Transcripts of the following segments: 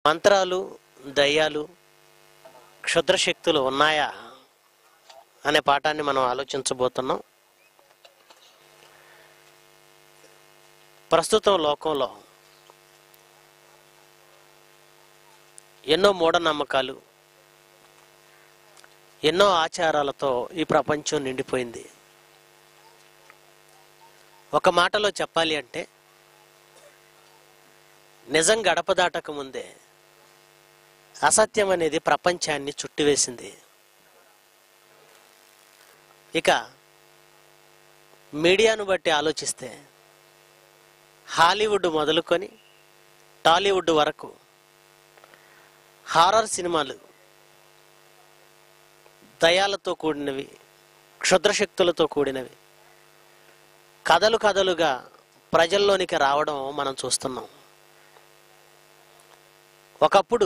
మంత్రాలు దయ్యాలు క్షుద్రశక్తులు ఉన్నాయా అనే పాఠాన్ని మనం ఆలోచించబోతున్నాం ప్రస్తుతం లోకంలో ఎన్నో మూఢనమ్మకాలు ఎన్నో ఆచారాలతో ఈ ప్రపంచం నిండిపోయింది ఒక మాటలో చెప్పాలి అంటే నిజం గడప దాటక ముందే అసత్యం అనేది ప్రపంచాన్ని చుట్టివేసింది ఇక మీడియాను బట్టి ఆలోచిస్తే హాలీవుడ్ మొదలుకొని టాలీవుడ్ వరకు హారర్ సినిమాలు దయాలతో కూడినవి క్షుద్రశక్తులతో కూడినవి కథలు కథలుగా ప్రజల్లోనికి రావడం మనం చూస్తున్నాం ఒకప్పుడు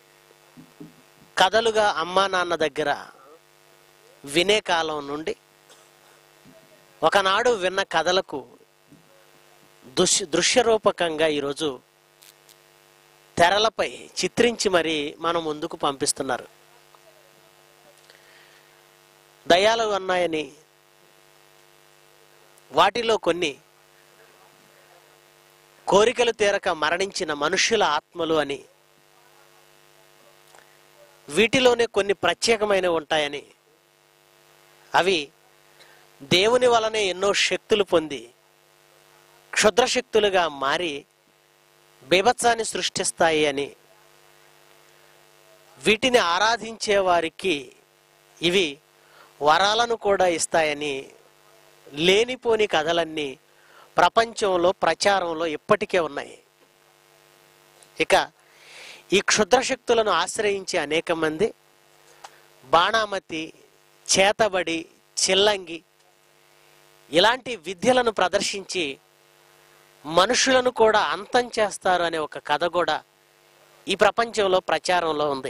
కథలుగా అమ్మా నాన్న దగ్గర వినే కాలం నుండి ఒకనాడు విన్న కథలకు దృశ్య దృశ్యరూపకంగా ఈరోజు తెరలపై చిత్రించి మరీ మన ముందుకు పంపిస్తున్నారు దయాలు ఉన్నాయని వాటిలో కొన్ని కోరికలు తీరక మరణించిన మనుష్యుల ఆత్మలు అని వీటిలోనే కొన్ని ప్రత్యేకమైనవి ఉంటాయని అవి దేవుని వలనే ఎన్నో శక్తులు పొంది క్షుద్రశక్తులుగా మారి బీభత్సాన్ని సృష్టిస్తాయి అని వీటిని ఆరాధించే వారికి ఇవి వరాలను కూడా ఇస్తాయని లేనిపోని కథలన్నీ ప్రపంచంలో ప్రచారంలో ఇప్పటికే ఉన్నాయి ఇక ఈ క్షుద్రశక్తులను ఆశ్రయించే అనేక మంది బాణామతి చేతబడి చిల్లంగి ఇలాంటి విద్యలను ప్రదర్శించి మనుషులను కూడా అంతం చేస్తారు అనే ఒక కథ కూడా ఈ ప్రపంచంలో ప్రచారంలో ఉంది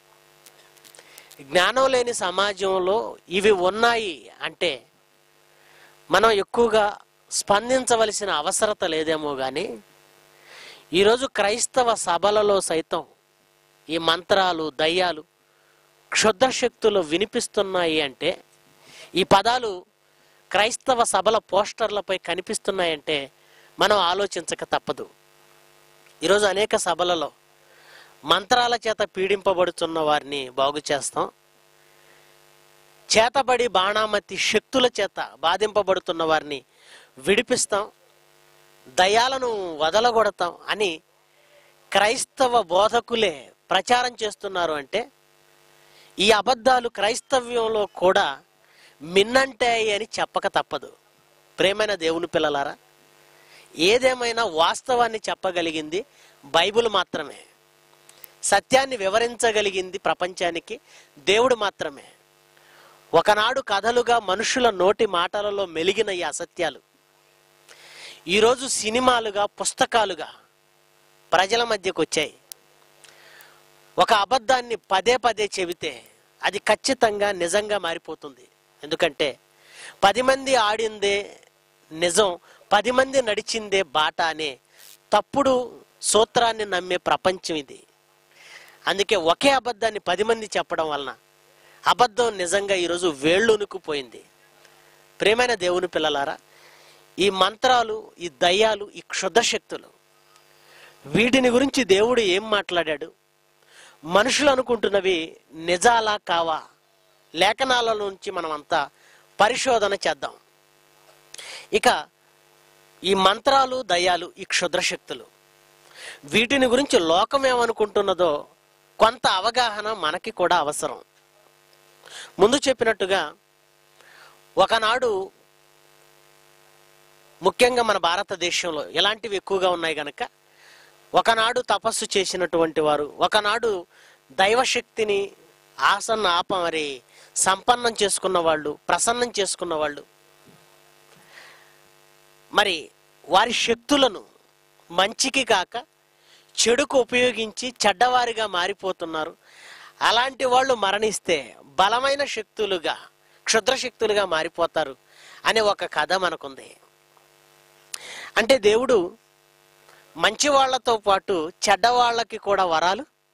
జ్ఞానం లేని సమాజంలో ఇవి ఉన్నాయి అంటే మనం ఎక్కువగా స్పందించవలసిన అవసరత లేదేమో కానీ ఈరోజు క్రైస్తవ సభలలో సైతం ఈ మంత్రాలు దయ్యాలు క్షుద్రశక్తులు వినిపిస్తున్నాయి అంటే ఈ పదాలు క్రైస్తవ సభల పోస్టర్లపై కనిపిస్తున్నాయంటే మనం ఆలోచించక తప్పదు ఈరోజు అనేక సభలలో మంత్రాల చేత పీడింపబడుతున్న వారిని బాగు చేస్తాం చేతబడి బాణామతి శక్తుల చేత బాధింపబడుతున్న వారిని విడిపిస్తాం దయాలను వదలగొడతాం అని క్రైస్తవ బోధకులే ప్రచారం చేస్తున్నారు అంటే ఈ అబద్ధాలు క్రైస్తవ్యంలో కూడా మిన్నంటాయి అని చెప్పక తప్పదు ప్రేమైన దేవుని పిల్లలారా ఏదేమైనా వాస్తవాన్ని చెప్పగలిగింది బైబిల్ మాత్రమే సత్యాన్ని వివరించగలిగింది ప్రపంచానికి దేవుడు మాత్రమే ఒకనాడు కథలుగా మనుషుల నోటి మాటలలో మెలిగిన ఈ అసత్యాలు ఈరోజు సినిమాలుగా పుస్తకాలుగా ప్రజల మధ్యకు వచ్చాయి ఒక అబద్ధాన్ని పదే పదే చెబితే అది ఖచ్చితంగా నిజంగా మారిపోతుంది ఎందుకంటే పది మంది ఆడిందే నిజం పది మంది నడిచిందే బాట అనే తప్పుడు సూత్రాన్ని నమ్మే ప్రపంచం ఇది అందుకే ఒకే అబద్ధాన్ని పది మంది చెప్పడం వలన అబద్ధం నిజంగా ఈరోజు వేళ్ళునుకుపోయింది ప్రేమైన దేవుని పిల్లలారా ఈ మంత్రాలు ఈ దయ్యాలు ఈ క్షుద్రశక్తులు వీటిని గురించి దేవుడు ఏం మాట్లాడాడు మనుషులు అనుకుంటున్నవి నిజాలా కావా లేఖనాల నుంచి మనమంతా పరిశోధన చేద్దాం ఇక ఈ మంత్రాలు దయ్యాలు ఈ క్షుద్రశక్తులు వీటిని గురించి లోకం ఏమనుకుంటున్నదో కొంత అవగాహన మనకి కూడా అవసరం ముందు చెప్పినట్టుగా ఒకనాడు ముఖ్యంగా మన భారతదేశంలో ఇలాంటివి ఎక్కువగా ఉన్నాయి గనక ఒకనాడు తపస్సు చేసినటువంటి వారు ఒకనాడు దైవశక్తిని ఆసన్న ఆప మరి సంపన్నం చేసుకున్న వాళ్ళు ప్రసన్నం చేసుకున్న వాళ్ళు మరి వారి శక్తులను మంచికి కాక చెడుకు ఉపయోగించి చెడ్డవారిగా మారిపోతున్నారు అలాంటి వాళ్ళు మరణిస్తే బలమైన శక్తులుగా క్షుద్రశక్తులుగా మారిపోతారు అనే ఒక కథ మనకుంది అంటే దేవుడు మంచి వాళ్ళతో పాటు చెడ్డవాళ్ళకి కూడా వరాలు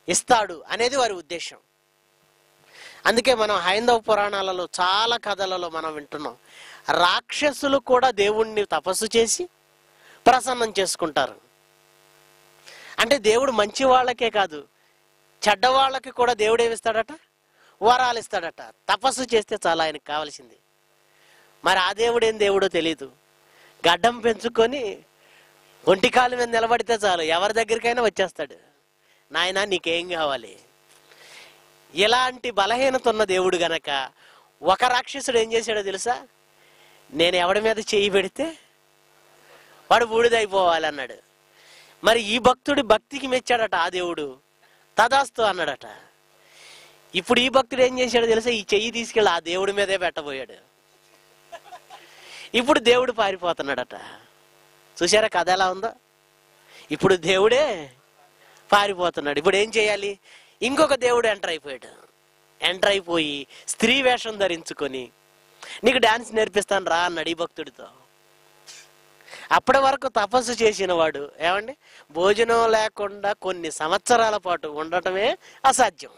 ఇస్తాడు అనేది వారి ఉద్దేశం అందుకే మనం హైందవ పురాణాలలో చాలా కథలలో మనం వింటున్నాం రాక్షసులు కూడా దేవుణ్ణి తపస్సు చేసి ప్రసన్నం చేసుకుంటారు అంటే దేవుడు మంచి వాళ్ళకే కాదు చెడ్డ వాళ్ళకి కూడా దేవుడు ఏమిస్తాడట వరాలు ఇస్తాడట తపస్సు చేస్తే చాలా ఆయనకు కావాల్సింది మరి ఆ దేవుడు ఏం దేవుడో తెలియదు గడ్డం పెంచుకొని ఒంటికాలు మీద నిలబడితే చాలు ఎవరి దగ్గరికైనా వచ్చేస్తాడు నాయన నీకేం కావాలి ఇలాంటి బలహీనత ఉన్న దేవుడు గనక ఒక రాక్షసుడు ఏం చేశాడో తెలుసా నేను ఎవడి మీద చేయి పెడితే వాడు బూడిదైపోవాలి అన్నాడు మరి ఈ భక్తుడి భక్తికి మెచ్చాడట ఆ దేవుడు తదాస్తు అన్నాడట ఇప్పుడు ఈ భక్తుడు ఏం చేశాడో తెలుసా ఈ చెయ్యి తీసుకెళ్ళి ఆ దేవుడి మీదే పెట్టబోయాడు ఇప్పుడు దేవుడు పారిపోతున్నాడట చూసారా కథ ఎలా ఉందో ఇప్పుడు దేవుడే పారిపోతున్నాడు ఇప్పుడు ఏం చేయాలి ఇంకొక దేవుడు ఎంటర్ అయిపోయాడు ఎంటర్ అయిపోయి స్త్రీ వేషం ధరించుకొని నీకు డాన్స్ నేర్పిస్తాను రా అన్నాడు ఈ భక్తుడితో అప్పటి వరకు తపస్సు చేసిన వాడు ఏమండి భోజనం లేకుండా కొన్ని సంవత్సరాల పాటు ఉండటమే అసాధ్యం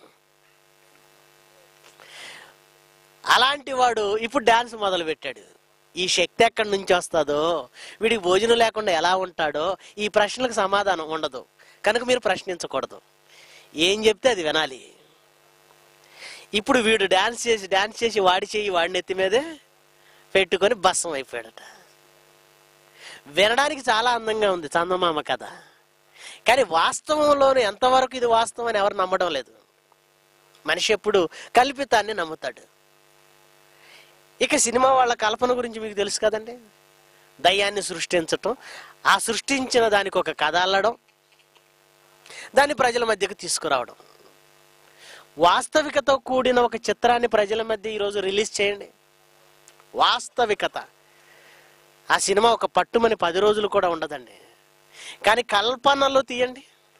అలాంటి వాడు ఇప్పుడు డాన్స్ మొదలు పెట్టాడు ఈ శక్తి ఎక్కడి నుంచి వస్తుందో వీడికి భోజనం లేకుండా ఎలా ఉంటాడో ఈ ప్రశ్నలకు సమాధానం ఉండదు కనుక మీరు ప్రశ్నించకూడదు ఏం చెప్తే అది వినాలి ఇప్పుడు వీడు డాన్స్ చేసి డాన్స్ చేసి వాడి చేయి వాడి నెత్తి మీదే పెట్టుకొని భస్సం అయిపోయాడట వినడానికి చాలా అందంగా ఉంది చందమామ కథ కానీ వాస్తవంలోనే ఎంతవరకు ఇది వాస్తవం అని ఎవరు నమ్మడం లేదు మనిషి ఎప్పుడు కల్పితాన్ని నమ్ముతాడు ఇక సినిమా వాళ్ళ కల్పన గురించి మీకు తెలుసు కదండి దయ్యాన్ని సృష్టించటం ఆ సృష్టించిన దానికి ఒక కథ అల్లడం దాన్ని ప్రజల మధ్యకు తీసుకురావడం వాస్తవికతో కూడిన ఒక చిత్రాన్ని ప్రజల మధ్య ఈరోజు రిలీజ్ చేయండి వాస్తవికత ఆ సినిమా ఒక పట్టుమని పది రోజులు కూడా ఉండదండి కానీ కల్పనలో తీయండి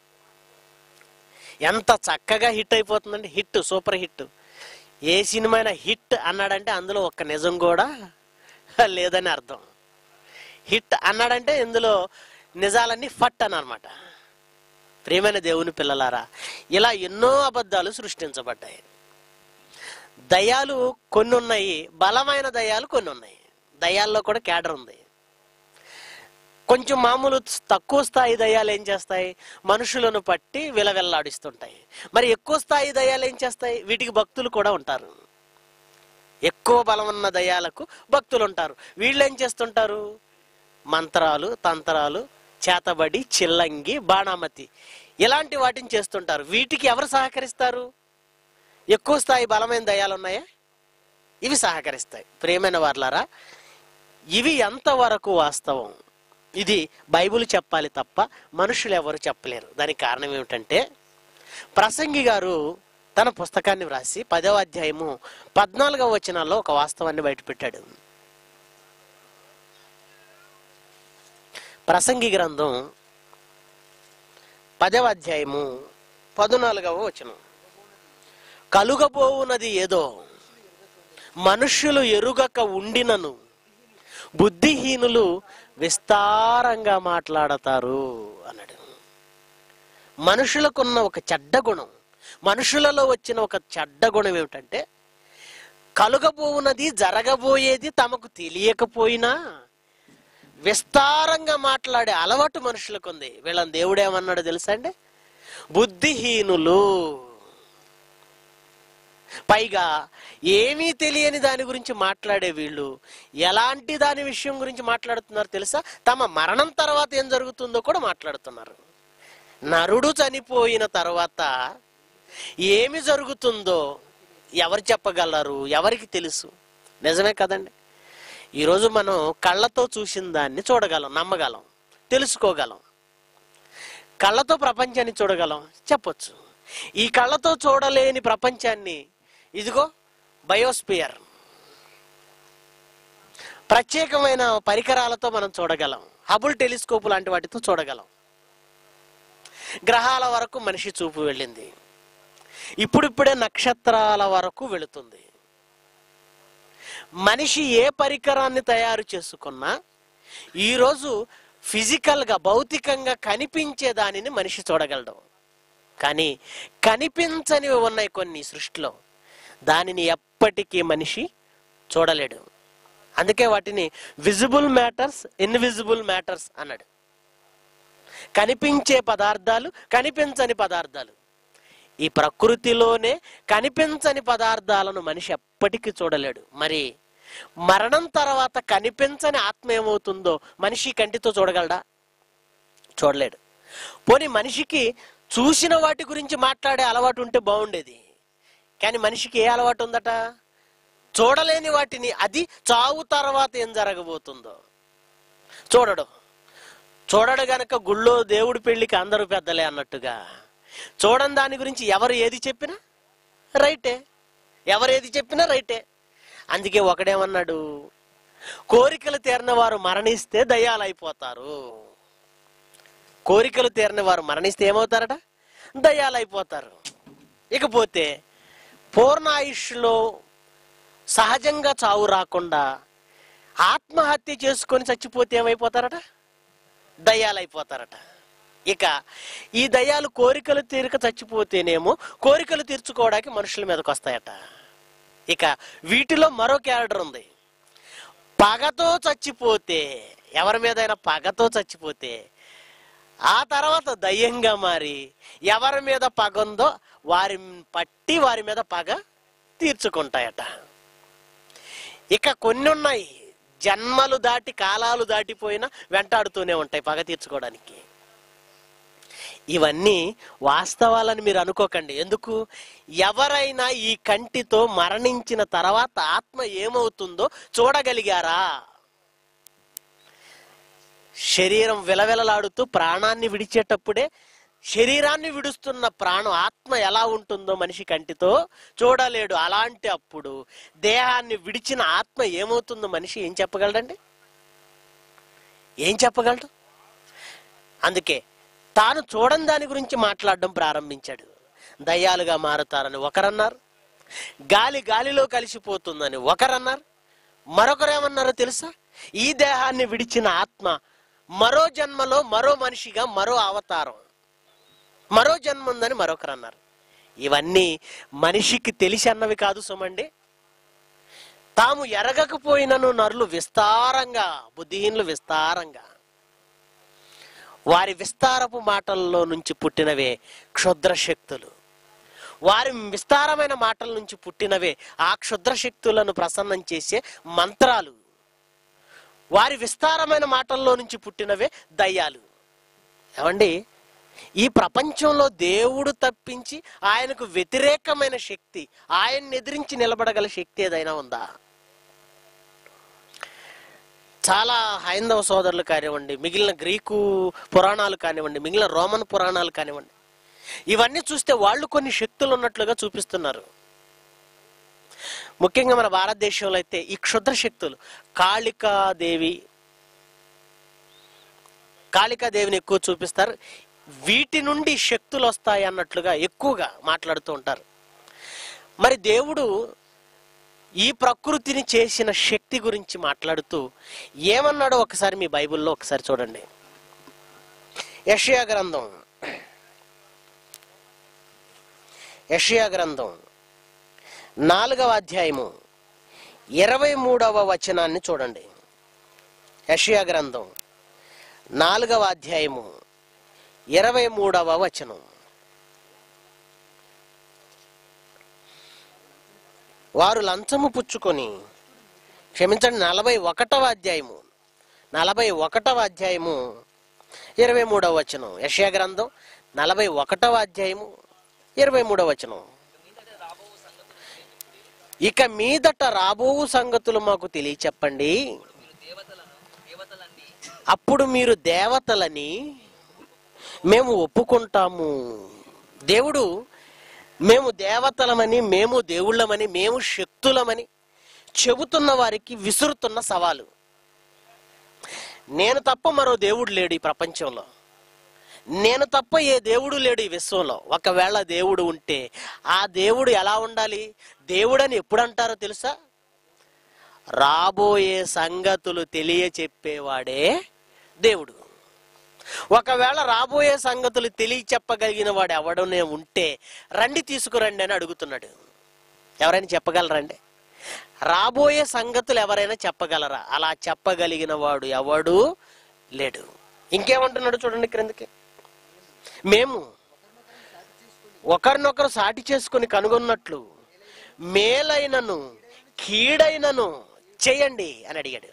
ఎంత చక్కగా హిట్ అయిపోతుందండి హిట్ సూపర్ హిట్ ఏ సినిమా అయినా హిట్ అన్నాడంటే అందులో ఒక్క నిజం కూడా లేదని అర్థం హిట్ అన్నాడంటే ఇందులో నిజాలన్నీ ఫట్ అని అనమాట ప్రియమైన దేవుని పిల్లలారా ఇలా ఎన్నో అబద్ధాలు సృష్టించబడ్డాయి దయాలు కొన్ని ఉన్నాయి బలమైన దయాలు కొన్ని ఉన్నాయి దయాల్లో కూడా క్యాడర్ ఉంది కొంచెం మామూలు తక్కువ స్థాయి దయాలు ఏం చేస్తాయి మనుషులను పట్టి విలవెల్లాడిస్తుంటాయి మరి ఎక్కువ స్థాయి దయాలు ఏం చేస్తాయి వీటికి భక్తులు కూడా ఉంటారు ఎక్కువ బలం ఉన్న దయాలకు భక్తులు ఉంటారు వీళ్ళు ఏం చేస్తుంటారు మంత్రాలు తంత్రాలు చేతబడి చిల్లంగి బాణామతి ఇలాంటి వాటిని చేస్తుంటారు వీటికి ఎవరు సహకరిస్తారు ఎక్కువ స్థాయి బలమైన దయాలు ఉన్నాయా ఇవి సహకరిస్తాయి ప్రియమైన వార్లారా ఇవి ఎంతవరకు వాస్తవం ఇది బైబిల్ చెప్పాలి తప్ప మనుషులు ఎవరు చెప్పలేరు దానికి కారణం ఏమిటంటే ప్రసంగి గారు తన పుస్తకాన్ని వ్రాసి పదవ అధ్యాయము పద్నాలుగవ వచనాల్లో ఒక వాస్తవాన్ని బయటపెట్టాడు ప్రసంగి గ్రంథం పదవ అధ్యాయము పద్నాలుగవ వచనం కలుగబోవునది ఏదో మనుష్యులు ఎరుగక ఉండినను బుద్ధిహీనులు విస్తారంగా మాట్లాడతారు అన్నాడు మనుషులకున్న ఒక చెడ్డ గుణం మనుషులలో వచ్చిన ఒక చెడ్డ గుణం ఏమిటంటే కలుగబోవునది జరగబోయేది తమకు తెలియకపోయినా విస్తారంగా మాట్లాడే అలవాటు మనుషులకు ఉంది వీళ్ళని దేవుడేమన్నాడు తెలుసా అండి బుద్ధిహీనులు పైగా ఏమీ తెలియని దాని గురించి మాట్లాడే వీళ్ళు ఎలాంటి దాని విషయం గురించి మాట్లాడుతున్నారు తెలుసా తమ మరణం తర్వాత ఏం జరుగుతుందో కూడా మాట్లాడుతున్నారు నరుడు చనిపోయిన తర్వాత ఏమి జరుగుతుందో ఎవరు చెప్పగలరు ఎవరికి తెలుసు నిజమే కదండి ఈరోజు మనం కళ్ళతో చూసిన దాన్ని చూడగలం నమ్మగలం తెలుసుకోగలం కళ్ళతో ప్రపంచాన్ని చూడగలం చెప్పొచ్చు ఈ కళ్ళతో చూడలేని ప్రపంచాన్ని ఇదిగో బయోస్పియర్ ప్రత్యేకమైన పరికరాలతో మనం చూడగలం హబుల్ టెలిస్కోప్ లాంటి వాటితో చూడగలం గ్రహాల వరకు మనిషి చూపు వెళ్ళింది ఇప్పుడిప్పుడే నక్షత్రాల వరకు వెళుతుంది మనిషి ఏ పరికరాన్ని తయారు చేసుకున్నా ఈరోజు ఫిజికల్గా భౌతికంగా కనిపించే దానిని మనిషి చూడగలడు కానీ కనిపించనివి ఉన్నాయి కొన్ని ఈ సృష్టిలో దానిని ఎప్పటికీ మనిషి చూడలేడు అందుకే వాటిని విజిబుల్ మ్యాటర్స్ ఇన్విజిబుల్ మ్యాటర్స్ అన్నాడు కనిపించే పదార్థాలు కనిపించని పదార్థాలు ఈ ప్రకృతిలోనే కనిపించని పదార్థాలను మనిషి ఎప్పటికీ చూడలేడు మరి మరణం తర్వాత కనిపించని ఆత్మ ఏమవుతుందో మనిషి కంటితో చూడగలడా చూడలేడు పోనీ మనిషికి చూసిన వాటి గురించి మాట్లాడే అలవాటు ఉంటే బాగుండేది కానీ మనిషికి ఏ అలవాటు ఉందట చూడలేని వాటిని అది చావు తర్వాత ఏం జరగబోతుందో చూడడు చూడడు గనక గుళ్ళో దేవుడి పెళ్లికి అందరూ పెద్దలే అన్నట్టుగా చూడని దాని గురించి ఎవరు ఏది చెప్పినా రైటే ఎవరు ఏది చెప్పినా రైటే అందుకే ఒకడేమన్నాడు కోరికలు తీరిన వారు మరణిస్తే దయ్యాలైపోతారు కోరికలు తీరిన వారు మరణిస్తే ఏమవుతారట దయ్యాలైపోతారు ఇకపోతే పూర్ణాయుష్లో సహజంగా చావు రాకుండా ఆత్మహత్య చేసుకొని చచ్చిపోతే ఏమైపోతారట దయ్యాలైపోతారట ఇక ఈ దయ్యాలు కోరికలు తీరక చచ్చిపోతేనేమో కోరికలు తీర్చుకోవడానికి మనుషుల మీదకి వస్తాయట ఇక వీటిలో మరో క్యారెక్టర్ ఉంది పగతో చచ్చిపోతే ఎవరి మీదైనా పగతో చచ్చిపోతే ఆ తర్వాత దయ్యంగా మారి ఎవరి మీద పగ ఉందో వారి పట్టి వారి మీద పగ తీర్చుకుంటాయట ఇక కొన్ని ఉన్నాయి జన్మలు దాటి కాలాలు దాటిపోయినా వెంటాడుతూనే ఉంటాయి పగ తీర్చుకోవడానికి ఇవన్నీ వాస్తవాలని మీరు అనుకోకండి ఎందుకు ఎవరైనా ఈ కంటితో మరణించిన తర్వాత ఆత్మ ఏమవుతుందో చూడగలిగారా శరీరం విలవిలలాడుతూ ప్రాణాన్ని విడిచేటప్పుడే శరీరాన్ని విడుస్తున్న ప్రాణం ఆత్మ ఎలా ఉంటుందో మనిషి కంటితో చూడలేడు అలాంటి అప్పుడు దేహాన్ని విడిచిన ఆత్మ ఏమవుతుందో మనిషి ఏం చెప్పగలడండి ఏం చెప్పగలడు అందుకే తాను చూడని దాని గురించి మాట్లాడడం ప్రారంభించాడు దయ్యాలుగా మారుతారని ఒకరన్నారు గాలి గాలిలో కలిసిపోతుందని ఒకరన్నారు మరొకరేమన్నారో తెలుసా ఈ దేహాన్ని విడిచిన ఆత్మ మరో జన్మలో మరో మనిషిగా మరో అవతారం మరో జన్మ ఉందని మరొకరు అన్నారు ఇవన్నీ మనిషికి తెలిసి అన్నవి కాదు సుమండి తాము ఎరగకపోయినను నరులు విస్తారంగా బుద్ధిహీనులు విస్తారంగా వారి విస్తారపు మాటల్లో నుంచి పుట్టినవే క్షుద్ర శక్తులు వారి విస్తారమైన మాటల నుంచి పుట్టినవే ఆ క్షుద్ర శక్తులను ప్రసన్నం చేసే మంత్రాలు వారి విస్తారమైన మాటల్లో నుంచి పుట్టినవే దయ్యాలు ఏమండి ఈ ప్రపంచంలో దేవుడు తప్పించి ఆయనకు వ్యతిరేకమైన శక్తి ఆయన్ని ఎదిరించి నిలబడగల శక్తి ఏదైనా ఉందా చాలా హైందవ సోదరులు కానివ్వండి మిగిలిన గ్రీకు పురాణాలు కానివ్వండి మిగిలిన రోమన్ పురాణాలు కానివ్వండి ఇవన్నీ చూస్తే వాళ్ళు కొన్ని శక్తులు ఉన్నట్లుగా చూపిస్తున్నారు ముఖ్యంగా మన భారతదేశంలో అయితే ఈ క్షుద్ర శక్తులు కాళికాదేవి కాళికాదేవిని ఎక్కువ చూపిస్తారు వీటి నుండి శక్తులు వస్తాయి అన్నట్లుగా ఎక్కువగా మాట్లాడుతూ ఉంటారు మరి దేవుడు ఈ ప్రకృతిని చేసిన శక్తి గురించి మాట్లాడుతూ ఏమన్నాడో ఒకసారి మీ బైబిల్లో ఒకసారి చూడండి యషయా గ్రంథం యషయా గ్రంథం నాలుగవ అధ్యాయము ఇరవై మూడవ వచనాన్ని చూడండి యషయా గ్రంథం నాలుగవ అధ్యాయము ఇరవై మూడవ వచనం వారు లంచము పుచ్చుకొని క్షమించండి నలభై ఒకటవ అధ్యాయము నలభై ఒకటవ అధ్యాయము ఇరవై మూడవ వచనం యశయ గ్రంథం నలభై ఒకటవ అధ్యాయము ఇరవై మూడవ వచనం ఇక మీదట రాబో సంగతులు మాకు తెలియచెప్పండి అప్పుడు మీరు దేవతలని మేము ఒప్పుకుంటాము దేవుడు మేము దేవతలమని మేము దేవుళ్ళమని మేము శక్తులమని చెబుతున్న వారికి విసురుతున్న సవాలు నేను తప్ప మరో దేవుడు లేడు ఈ ప్రపంచంలో నేను తప్ప ఏ దేవుడు లేడు ఈ విశ్వంలో ఒకవేళ దేవుడు ఉంటే ఆ దేవుడు ఎలా ఉండాలి దేవుడని ఎప్పుడు అంటారో తెలుసా రాబోయే సంగతులు తెలియచెప్పేవాడే దేవుడు ఒకవేళ రాబోయే సంగతులు తెలియ చెప్పగలిగిన వాడు ఎవడనే ఉంటే రండి తీసుకురండి అని అడుగుతున్నాడు ఎవరైనా చెప్పగలరండి రాబోయే సంగతులు ఎవరైనా చెప్పగలరా అలా చెప్పగలిగిన వాడు ఎవడు లేడు ఇంకేమంటున్నాడు చూడండి క్రిందకి మేము ఒకరినొకరు సాటి చేసుకుని కనుగొన్నట్లు మేలైనను కీడైనను చేయండి అని అడిగాడు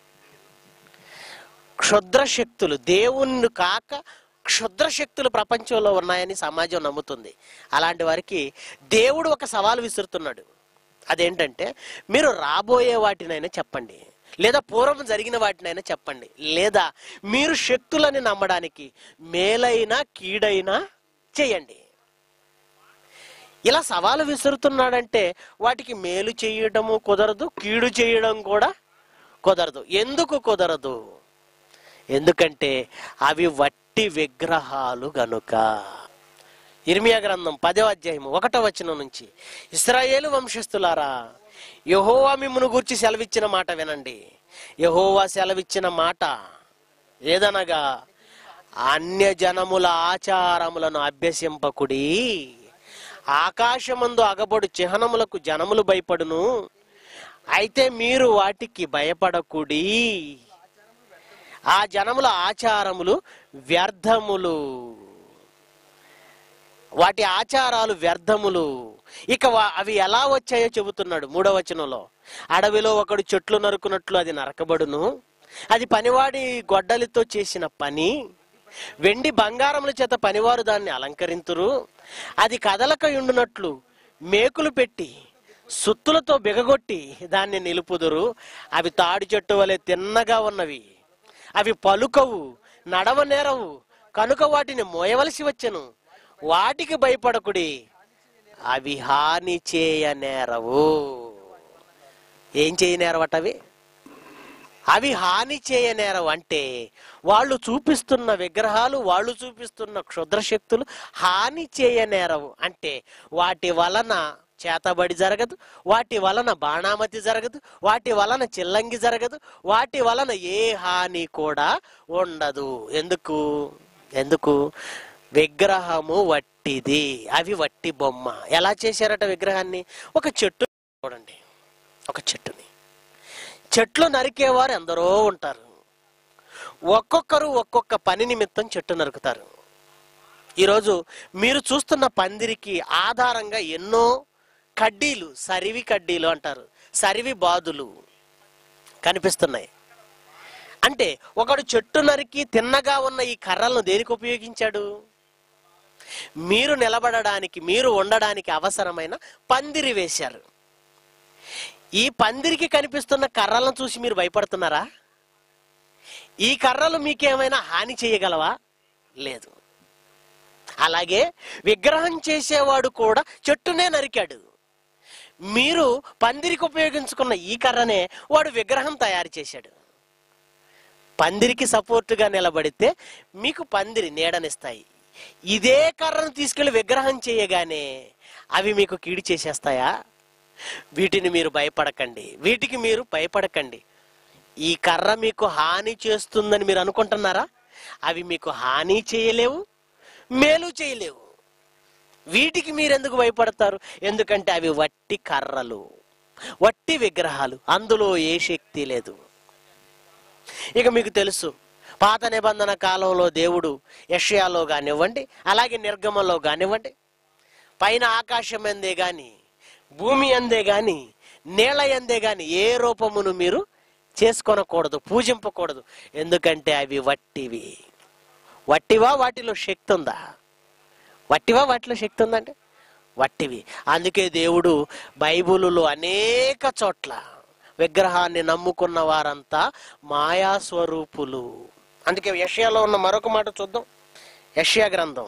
క్షుద్ర శక్తులు దేవుణ్ణి కాక క్షుద్ర శక్తులు ప్రపంచంలో ఉన్నాయని సమాజం నమ్ముతుంది అలాంటి వారికి దేవుడు ఒక సవాల్ విసురుతున్నాడు అదేంటంటే మీరు రాబోయే వాటినైనా చెప్పండి లేదా పూర్వం జరిగిన వాటినైనా చెప్పండి లేదా మీరు శక్తులని నమ్మడానికి మేలైన కీడైనా చేయండి ఇలా సవాలు విసురుతున్నాడంటే వాటికి మేలు చేయడము కుదరదు కీడు చేయడం కూడా కుదరదు ఎందుకు కుదరదు ఎందుకంటే అవి వట్టి విగ్రహాలు గనుక ఇర్మియా గ్రంథం పదో అధ్యాయం ఒకటో వచనం నుంచి ఇస్రాయేలు వంశస్థులారా యహోవా మిమ్మును గూర్చి సెలవిచ్చిన మాట వినండి యహోవా సెలవిచ్చిన మాట ఏదనగా అన్య జనముల ఆచారములను అభ్యసింపకుడి ఆకాశమందు అగబడు చిహ్నములకు జనములు భయపడును అయితే మీరు వాటికి భయపడకుడి ఆ జనముల ఆచారములు వ్యర్థములు వాటి ఆచారాలు వ్యర్థములు ఇక వా- అవి ఎలా వచ్చాయో చెబుతున్నాడు మూడవ వచనంలో అడవిలో ఒకడు చెట్లు నరుకున్నట్లు అది నరకబడును అది పనివాడి గొడ్డలితో చేసిన పని వెండి బంగారముల చేత పనివారు దాన్ని అలంకరింతురు అది కదలక ఉండునట్లు మేకులు పెట్టి సుత్తులతో బిగగొట్టి దాన్ని నిలుపుదురు అవి తాడి చెట్టు వలె తిన్నగా ఉన్నవి అవి పలుకవు నడవనేరవు కనుక వాటిని మోయవలసి వచ్చెను వాటికి భయపడకుడి అవి హాని చేయనేరవు ఏం చేయనేరవట అవి అవి హాని చేయనేరవు అంటే వాళ్ళు చూపిస్తున్న విగ్రహాలు వాళ్ళు చూపిస్తున్న క్షుద్ర శక్తులు హాని చేయనేరవు అంటే వాటి వలన చేతబడి జరగదు వాటి వలన బాణామతి జరగదు వాటి వలన చిల్లంగి జరగదు వాటి వలన ఏ హాని కూడా ఉండదు ఎందుకు ఎందుకు విగ్రహము వట్టిది అవి వట్టి బొమ్మ ఎలా చేశారట విగ్రహాన్ని ఒక చెట్టు చూడండి ఒక చెట్టుని చెట్లు నరికేవారు ఎందరో ఉంటారు ఒక్కొక్కరు ఒక్కొక్క పని నిమిత్తం చెట్టు నరుకుతారు ఈరోజు మీరు చూస్తున్న పందిరికి ఆధారంగా ఎన్నో కడ్డీలు సరివి కడ్డీలు అంటారు సరివి బాదులు కనిపిస్తున్నాయి అంటే ఒకడు చెట్టు నరికి తిన్నగా ఉన్న ఈ కర్రలను దేనికి ఉపయోగించాడు మీరు నిలబడడానికి మీరు ఉండడానికి అవసరమైన పందిరి వేశారు ఈ పందిరికి కనిపిస్తున్న కర్రలను చూసి మీరు భయపడుతున్నారా ఈ కర్రలు మీకేమైనా హాని చేయగలవా లేదు అలాగే విగ్రహం చేసేవాడు కూడా చెట్టునే నరికాడు మీరు పందిరికి ఉపయోగించుకున్న ఈ కర్రనే వాడు విగ్రహం తయారు చేశాడు పందిరికి సపోర్టుగా నిలబడితే మీకు పందిరి నీడనిస్తాయి ఇదే కర్రను తీసుకెళ్లి విగ్రహం చేయగానే అవి మీకు కీడు చేసేస్తాయా వీటిని మీరు భయపడకండి వీటికి మీరు భయపడకండి ఈ కర్ర మీకు హాని చేస్తుందని మీరు అనుకుంటున్నారా అవి మీకు హాని చేయలేవు మేలు చేయలేవు వీటికి మీరు ఎందుకు భయపడతారు ఎందుకంటే అవి వట్టి కర్రలు వట్టి విగ్రహాలు అందులో ఏ శక్తి లేదు ఇక మీకు తెలుసు పాత నిబంధన కాలంలో దేవుడు యషయాలో కానివ్వండి అలాగే నిర్గమలో కానివ్వండి పైన ఆకాశం ఎందే గాని భూమి అందే గాని నీళ్ళ ఎందే గాని ఏ రూపమును మీరు చేసుకొనకూడదు పూజింపకూడదు ఎందుకంటే అవి వట్టివి వట్టివా వాటిలో శక్తి ఉందా వట్టివా వాటిలో శక్తి ఉందంటే వట్టివి అందుకే దేవుడు బైబిలులో అనేక చోట్ల విగ్రహాన్ని నమ్ముకున్న వారంతా మాయా స్వరూపులు అందుకే యషయాలో ఉన్న మరొక మాట చూద్దాం యషయా గ్రంథం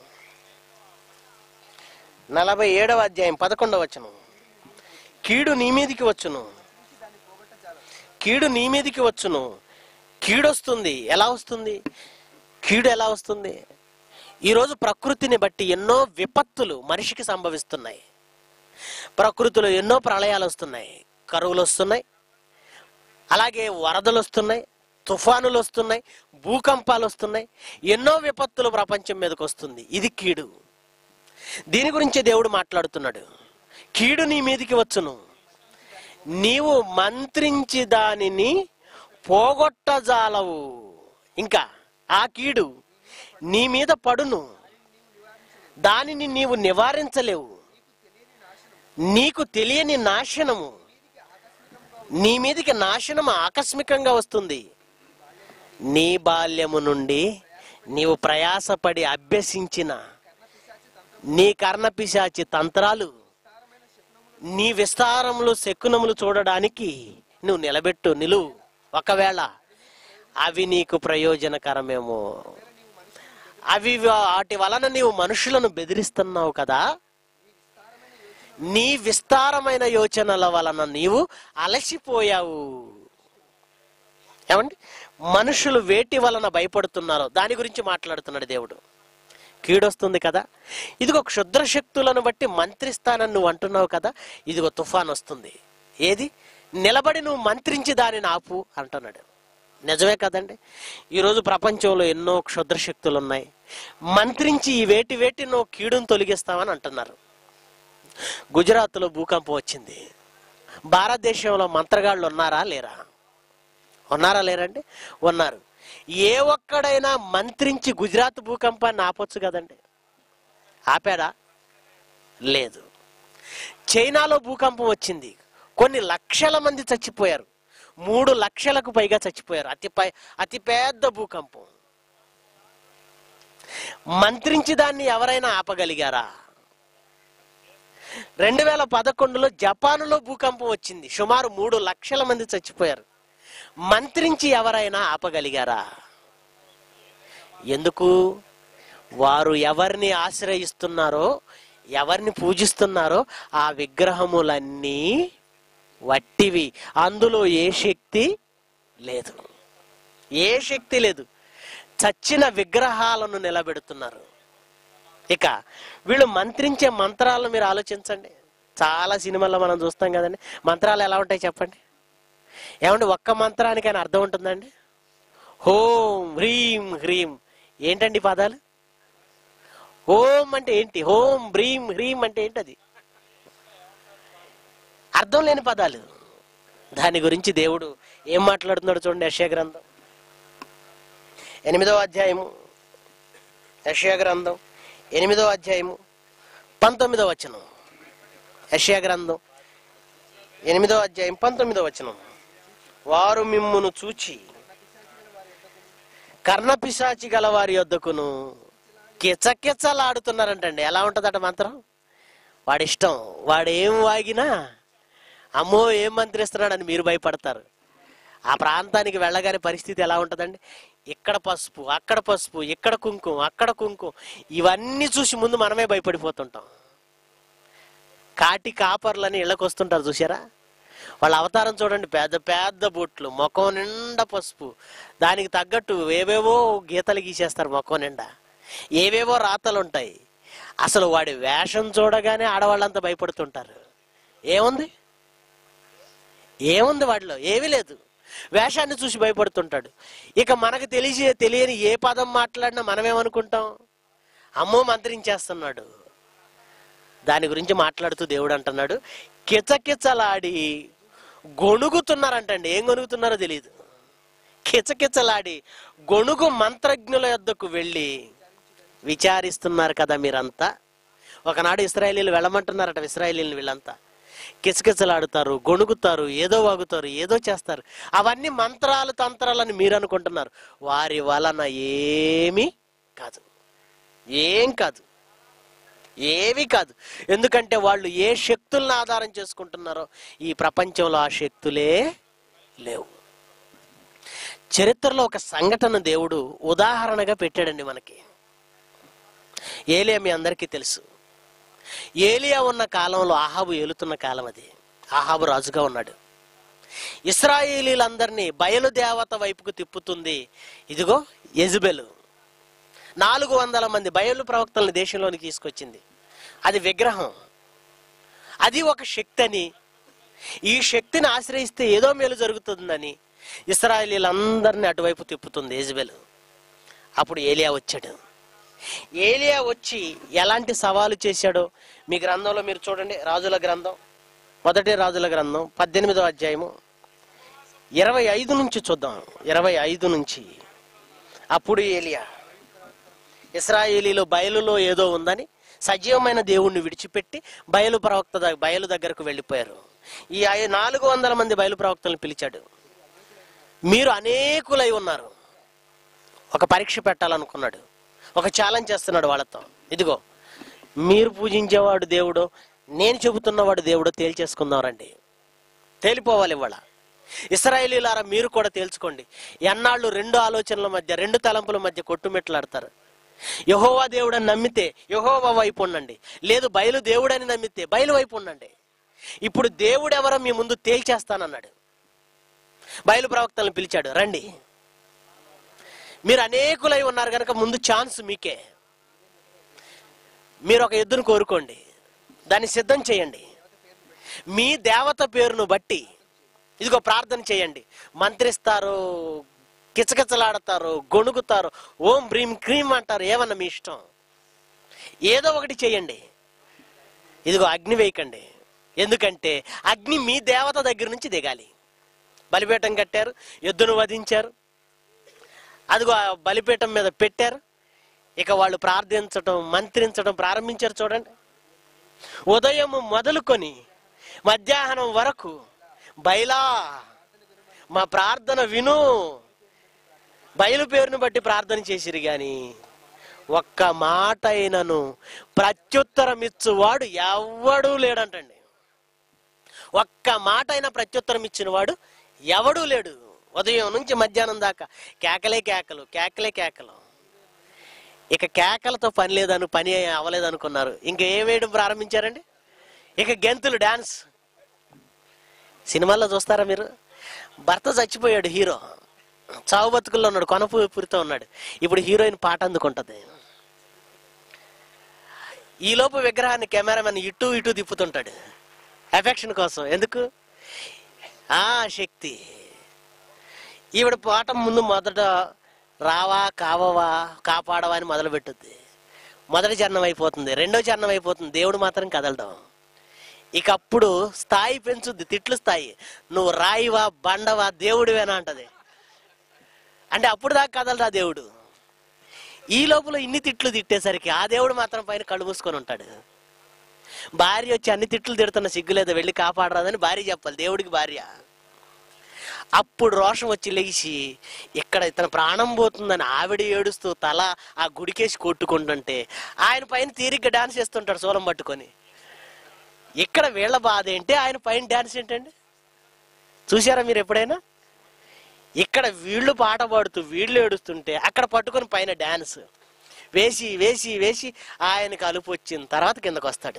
నలభై ఏడవ అధ్యాయం పదకొండవ వచనం కీడు నీ మీదికి వచ్చును కీడు నీ మీదికి వచ్చును కీడు వస్తుంది ఎలా వస్తుంది కీడు ఎలా వస్తుంది ఈరోజు ప్రకృతిని బట్టి ఎన్నో విపత్తులు మనిషికి సంభవిస్తున్నాయి ప్రకృతిలో ఎన్నో ప్రళయాలు వస్తున్నాయి కరువులు వస్తున్నాయి అలాగే వరదలు వస్తున్నాయి తుఫానులు వస్తున్నాయి భూకంపాలు వస్తున్నాయి ఎన్నో విపత్తులు ప్రపంచం మీదకి వస్తుంది ఇది కీడు దీని గురించి దేవుడు మాట్లాడుతున్నాడు కీడు నీ మీదికి వచ్చును నీవు మంత్రించి దానిని పోగొట్టజాలవు ఇంకా ఆ కీడు నీ మీద పడును దానిని నీవు నివారించలేవు నీకు తెలియని నాశనము నీ మీదికి నాశనం ఆకస్మికంగా వస్తుంది నీ బాల్యము నుండి నీవు ప్రయాసపడి అభ్యసించిన నీ కర్ణపిశాచి తంత్రాలు నీ విస్తారములు శకునములు చూడడానికి నువ్వు నిలబెట్టు నిలువు ఒకవేళ అవి నీకు ప్రయోజనకరమేమో అవి వాటి వలన నీవు మనుషులను బెదిరిస్తున్నావు కదా నీ విస్తారమైన యోచనల వలన నీవు అలసిపోయావు ఏమండి మనుషులు వేటి వలన భయపడుతున్నారో దాని గురించి మాట్లాడుతున్నాడు దేవుడు కీడొస్తుంది కదా ఇదిగో క్షుద్ర శక్తులను బట్టి మంత్రిస్తానని నువ్వు అంటున్నావు కదా ఇదిగో తుఫాన్ వస్తుంది ఏది నిలబడి నువ్వు మంత్రించి దానిని ఆపు అంటున్నాడు నిజమే కదండి ఈరోజు ప్రపంచంలో ఎన్నో క్షుద్ర శక్తులు ఉన్నాయి మంత్రించి ఈ వేటి వేటి నువ్వు కీడును తొలగిస్తావని అంటున్నారు గుజరాత్లో భూకంపం వచ్చింది భారతదేశంలో మంత్రగాళ్ళు ఉన్నారా లేరా ఉన్నారా లేరండి ఉన్నారు ఏ ఒక్కడైనా మంత్రించి గుజరాత్ భూకంపాన్ని ఆపొచ్చు కదండి ఆపాడా లేదు చైనాలో భూకంపం వచ్చింది కొన్ని లక్షల మంది చచ్చిపోయారు మూడు లక్షలకు పైగా చచ్చిపోయారు అతి పై అతి పెద్ద భూకంపం మంత్రించి దాన్ని ఎవరైనా ఆపగలిగారా రెండు వేల పదకొండులో జపానులో భూకంపం వచ్చింది సుమారు మూడు లక్షల మంది చచ్చిపోయారు మంత్రించి ఎవరైనా ఆపగలిగారా ఎందుకు వారు ఎవరిని ఆశ్రయిస్తున్నారో ఎవరిని పూజిస్తున్నారో ఆ విగ్రహములన్నీ వట్టివి అందులో ఏ శక్తి లేదు ఏ శక్తి లేదు చచ్చిన విగ్రహాలను నిలబెడుతున్నారు ఇక వీళ్ళు మంత్రించే మంత్రాలను మీరు ఆలోచించండి చాలా సినిమాల్లో మనం చూస్తాం కదండి మంత్రాలు ఎలా ఉంటాయి చెప్పండి ఏమంటే ఒక్క మంత్రానికైనా అర్థం ఉంటుందండి హోం హ్రీం హ్రీం ఏంటండి ఈ పదాలు హోం అంటే ఏంటి హోం హ్రీం హ్రీం అంటే ఏంటి అది అర్థం లేని పదాలు దాని గురించి దేవుడు ఏం మాట్లాడుతున్నాడు చూడండి యశ్యా గ్రంథం ఎనిమిదో అధ్యాయము యశ్యా గ్రంథం ఎనిమిదో అధ్యాయము పంతొమ్మిదో వచనం యశ్యా గ్రంథం ఎనిమిదో అధ్యాయం పంతొమ్మిదో వచనం వారు మిమ్మును చూచి కర్ణపిశాచి గల వారి యొద్దకును కిచకిచలాడుతున్నారంటండి ఎలా ఉంటుందట మంత్రం వాడి ఇష్టం వాడు ఏం వాగినా అమ్మో ఏం మంత్రిస్తున్నాడని మీరు భయపడతారు ఆ ప్రాంతానికి వెళ్ళగానే పరిస్థితి ఎలా ఉంటుందండి ఇక్కడ పసుపు అక్కడ పసుపు ఇక్కడ కుంకుమ అక్కడ కుంకుమ ఇవన్నీ చూసి ముందు మనమే భయపడిపోతుంటాం కాటి కాపర్లని ఇళ్ళకి వస్తుంటారు చూసారా వాళ్ళ అవతారం చూడండి పెద్ద పెద్ద బొట్లు ముఖం నిండా పసుపు దానికి తగ్గట్టు ఏవేవో గీతలు గీసేస్తారు ముఖం నిండా ఏవేవో రాతలు ఉంటాయి అసలు వాడి వేషం చూడగానే ఆడవాళ్ళంతా భయపడుతుంటారు ఏముంది ఏముంది వాడిలో ఏమీ లేదు వేషాన్ని చూసి భయపడుతుంటాడు ఇక మనకు తెలిసి తెలియని ఏ పదం మాట్లాడినా మనమేమనుకుంటాం అమ్మో మంత్రించేస్తున్నాడు దాని గురించి మాట్లాడుతూ దేవుడు అంటున్నాడు కిచకిచలాడి గొణుగుతున్నారంటండి ఏం గొణుగుతున్నారో తెలియదు కిచకిచలాడి గొణుగు మంత్రజ్ఞుల యొద్దకు వెళ్ళి విచారిస్తున్నారు కదా మీరంతా ఒకనాడు ఇస్రాయేలీలు వెళ్ళమంటున్నారట ఇస్రాయేలీలు వీళ్ళంతా కిచకిచలాడుతారు గొణుగుతారు ఏదో వాగుతారు ఏదో చేస్తారు అవన్నీ మంత్రాలు తంత్రాలని మీరు అనుకుంటున్నారు వారి వలన ఏమీ కాదు ఏం కాదు ఏవి కాదు ఎందుకంటే వాళ్ళు ఏ శక్తులను ఆధారం చేసుకుంటున్నారో ఈ ప్రపంచంలో ఆ శక్తులే లేవు చరిత్రలో ఒక సంఘటన దేవుడు ఉదాహరణగా పెట్టాడండి మనకి ఏలియా మీ అందరికీ తెలుసు ఏలియా ఉన్న కాలంలో ఆహాబు ఏలుతున్న కాలం అది ఆహాబు రాజుగా ఉన్నాడు ఇస్రాయేలీలందరినీ బయలుదేవత వైపుకు తిప్పుతుంది ఇదిగో యజబెలు నాలుగు వందల మంది బయలు ప్రవక్తలను దేశంలోనికి తీసుకొచ్చింది అది విగ్రహం అది ఒక శక్తి అని ఈ శక్తిని ఆశ్రయిస్తే ఏదో మేలు జరుగుతుందని ఇస్రాయలీలందరినీ అటువైపు తిప్పుతుంది ఏజ్బెల్ అప్పుడు ఏలియా వచ్చాడు ఏలియా వచ్చి ఎలాంటి సవాలు చేశాడో మీ గ్రంథంలో మీరు చూడండి రాజుల గ్రంథం మొదటి రాజుల గ్రంథం పద్దెనిమిదో అధ్యాయము ఇరవై ఐదు నుంచి చూద్దాం ఇరవై ఐదు నుంచి అప్పుడు ఏలియా ఇస్రాయేలీలో బయలులో ఏదో ఉందని సజీవమైన దేవుణ్ణి విడిచిపెట్టి బయలు ప్రవక్త ద- బయలు దగ్గరకు వెళ్ళిపోయారు ఈ ఐ- నాలుగు వందల మంది బయలు ప్రవక్తలను పిలిచాడు మీరు అనేకులై ఉన్నారు ఒక పరీక్ష పెట్టాలనుకున్నాడు ఒక ఛాలెంజ్ చేస్తున్నాడు వాళ్ళతో ఇదిగో మీరు పూజించేవాడు దేవుడో నేను చెబుతున్నవాడు దేవుడో తేల్చేసుకుందాం రండి తేలిపోవాలి ఇవాళ ఇస్రాయేలీలారా మీరు కూడా తేల్చుకోండి ఎన్నాళ్ళు రెండు ఆలోచనల మధ్య రెండు తలంపుల మధ్య కొట్టుమెట్లాడతారు యహోవా దేవుడని నమ్మితే యహోవా వైపు ఉండండి లేదు బయలు దేవుడని నమ్మితే బయలు వైపు ఉండండి ఇప్పుడు దేవుడు ఎవరో మీ ముందు తేల్చేస్తానన్నాడు బయలు ప్రవక్తలను పిలిచాడు రండి మీరు అనేకులై ఉన్నారు కనుక ముందు ఛాన్స్ మీకే మీరు ఒక ఎద్దును కోరుకోండి దాన్ని సిద్ధం చేయండి మీ దేవత పేరును బట్టి ఇదిగో ప్రార్థన చేయండి మంత్రిస్తారు కిచకిచలాడతారు గొణుగుతారు ఓం బ్రీం క్రీమ్ అంటారు ఏమన్నా మీ ఇష్టం ఏదో ఒకటి చేయండి ఇదిగో అగ్ని వేయకండి ఎందుకంటే అగ్ని మీ దేవత దగ్గర నుంచి దిగాలి బలిపీఠం కట్టారు ఎద్దును వధించారు అదిగో ఆ బలిపీఠం మీద పెట్టారు ఇక వాళ్ళు ప్రార్థించడం మంత్రించడం ప్రారంభించారు చూడండి ఉదయం మొదలుకొని మధ్యాహ్నం వరకు బయలా మా ప్రార్థన విను బయలు పేరును బట్టి ప్రార్థన చేసిరు గాని ఒక్క మాట అయినను ప్రత్యుత్తరం ఇచ్చువాడు ఎవ్వడూ లేడంటండి ఒక్క మాట అయినా ప్రత్యుత్తరం ఇచ్చిన వాడు ఎవడూ లేడు ఉదయం నుంచి మధ్యాహ్నం దాకా కేకలే కేకలు కేకలే కేకలు ఇక కేకలతో పని లేదను పని అవ్వలేదు అనుకున్నారు ఇంకా ఏ వేయడం ప్రారంభించారండి ఇక గెంతులు డాన్స్ సినిమాల్లో చూస్తారా మీరు భర్త చచ్చిపోయాడు హీరో చావు బతుకుల్లో ఉన్నాడు కొనపు పురితో ఉన్నాడు ఇప్పుడు హీరోయిన్ పాట అందుకుంటది ఈలోపు విగ్రహాన్ని కెమెరామెన్ ఇటు ఇటు తిప్పుతుంటాడు ఎఫెక్షన్ కోసం ఎందుకు ఆ శక్తి ఈవిడ పాట ముందు మొదట రావా కావవా కాపాడవా అని మొదలు పెట్టుద్ది మొదటి చరణం అయిపోతుంది రెండో చరణం అయిపోతుంది దేవుడు మాత్రం కదలడం ఇక అప్పుడు స్థాయి పెంచుద్ది తిట్లు స్థాయి నువ్వు రాయివా బండవా దేవుడివేనా అంటది అంటే అప్పుడు దాకా కదలరా దేవుడు ఈ లోపల ఇన్ని తిట్లు తిట్టేసరికి ఆ దేవుడు మాత్రం పైన కళ్ళు మూసుకొని ఉంటాడు భార్య వచ్చి అన్ని తిట్లు తిడుతున్న సిగ్గులేదు వెళ్ళి కాపాడరాదని భార్య చెప్పాలి దేవుడికి భార్య అప్పుడు రోషం వచ్చి లేచి ఇక్కడ ఇతను ప్రాణం పోతుందని ఆవిడ ఏడుస్తూ తల ఆ గుడికేసి కొట్టుకుంటుంటే ఆయన పైన తీరిగ్గా డాన్స్ చేస్తుంటాడు సోలం పట్టుకొని ఇక్కడ వీళ్ళ బాధ ఏంటి ఆయన పైన డాన్స్ ఏంటండి చూసారా మీరు ఎప్పుడైనా ఇక్కడ వీళ్ళు పాట పాడుతూ వీళ్ళు ఏడుస్తుంటే అక్కడ పట్టుకొని పైన డాన్స్ వేసి వేసి వేసి ఆయనకు అలుపు వచ్చిన తర్వాత కిందకు వస్తాడు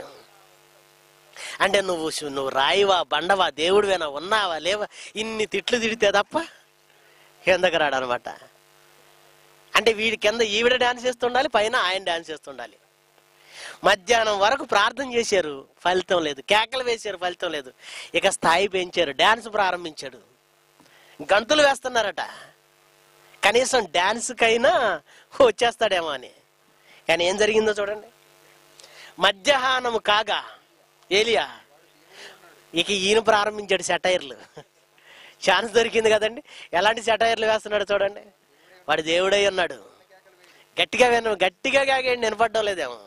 అంటే నువ్వు సు- నువ్వు రాయివా బండవా దేవుడివేనా ఉన్నావా లేవా ఇన్ని తిట్లు తిడితే తప్ప కిందకి రాడు అనమాట అంటే వీడి కింద ఈవిడ డాన్స్ చేస్తుండాలి పైన ఆయన డాన్స్ చేస్తుండాలి మధ్యాహ్నం వరకు ప్రార్థన చేశారు ఫలితం లేదు కేకలు వేశారు ఫలితం లేదు ఇక స్థాయి పెంచారు డాన్స్ ప్రారంభించాడు గంతులు వేస్తున్నారట కనీసం డాన్స్కైనా వచ్చేస్తాడేమో అని కానీ ఏం జరిగిందో చూడండి మధ్యాహ్నము కాగా ఏలియా ఇక ఈయన ప్రారంభించాడు సెటైర్లు ఛాన్స్ దొరికింది కదండి ఎలాంటి సెటైర్లు వేస్తున్నాడు చూడండి వాడు దేవుడై ఉన్నాడు గట్టిగా విన గట్టిగా కాగండి వినపడడం లేదేమో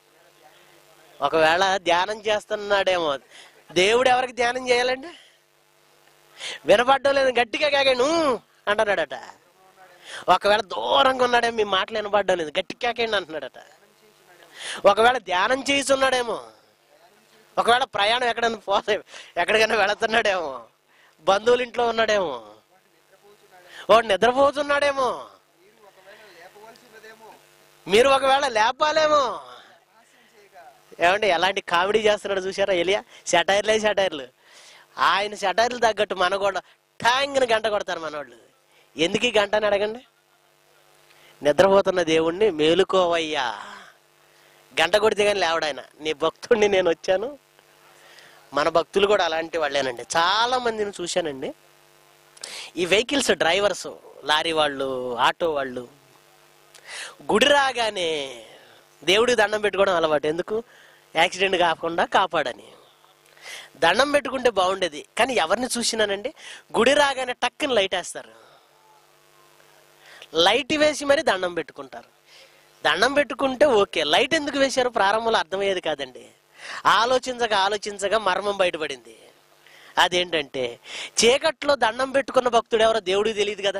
ఒకవేళ ధ్యానం చేస్తున్నాడేమో దేవుడు ఎవరికి ధ్యానం చేయాలండి వినపడడం లేదు గట్టిగా కాగండి "ఊ" అంటున్నాడట ఒకవేళ దూరంగా ఉన్నాడేమో మీ మాటలు వినపడడం లేదు గట్టి కాకండి అంటున్నాడట ఒకవేళ ధ్యానం చేస్తున్నాడేమో ఒకవేళ ప్రయాణం ఎక్కడైనా పోతే ఎక్కడికైనా వెళుతున్నాడేమో బంధువుల ఇంట్లో ఉన్నాడేమో వాడు నిద్రపోతున్నాడేమో మీరు ఒకవేళ లేపాలేమో ఏమంటే ఎలాంటి కామెడీ చేస్తున్నాడు చూసారా ఎలియా సెటైర్లే సెటైర్లు ఆయన సెటైర్లు తగ్గట్టు మన కూడా ఠాంగ్ని గంట కొడతారు మనోళ్ళు ఎందుకు ఈ గంట అని అడగండి నిద్రపోతున్న దేవుణ్ణి మేలుకోవయ్యా గంట కొడితే కానీ లేవడాయన నీ భక్తుడిని నేను వచ్చాను మన భక్తులు కూడా అలాంటి వాళ్ళేనండి చాలా మందిని చూశానండి ఈ వెహికల్స్ డ్రైవర్స్ లారీ వాళ్ళు ఆటో వాళ్ళు గుడి రాగానే దేవుడికి దండం పెట్టుకోవడం అలవాటు ఎందుకు యాక్సిడెంట్ కాకుండా కాపాడని దండం పెట్టుకుంటే బాగుండేది కానీ ఎవరిని చూసినానండి గుడి రాగానే టక్కుని లైట్ వేస్తారు లైట్ వేసి మరి దండం పెట్టుకుంటారు దండం పెట్టుకుంటే ఓకే లైట్ ఎందుకు వేశారు ప్రారంభంలో అర్థమయ్యేది కాదండి ఆలోచించగా ఆలోచించగా మర్మం బయటపడింది అదేంటంటే చీకట్లో దండం పెట్టుకున్న భక్తుడు ఎవరో దేవుడికి తెలియదు కదా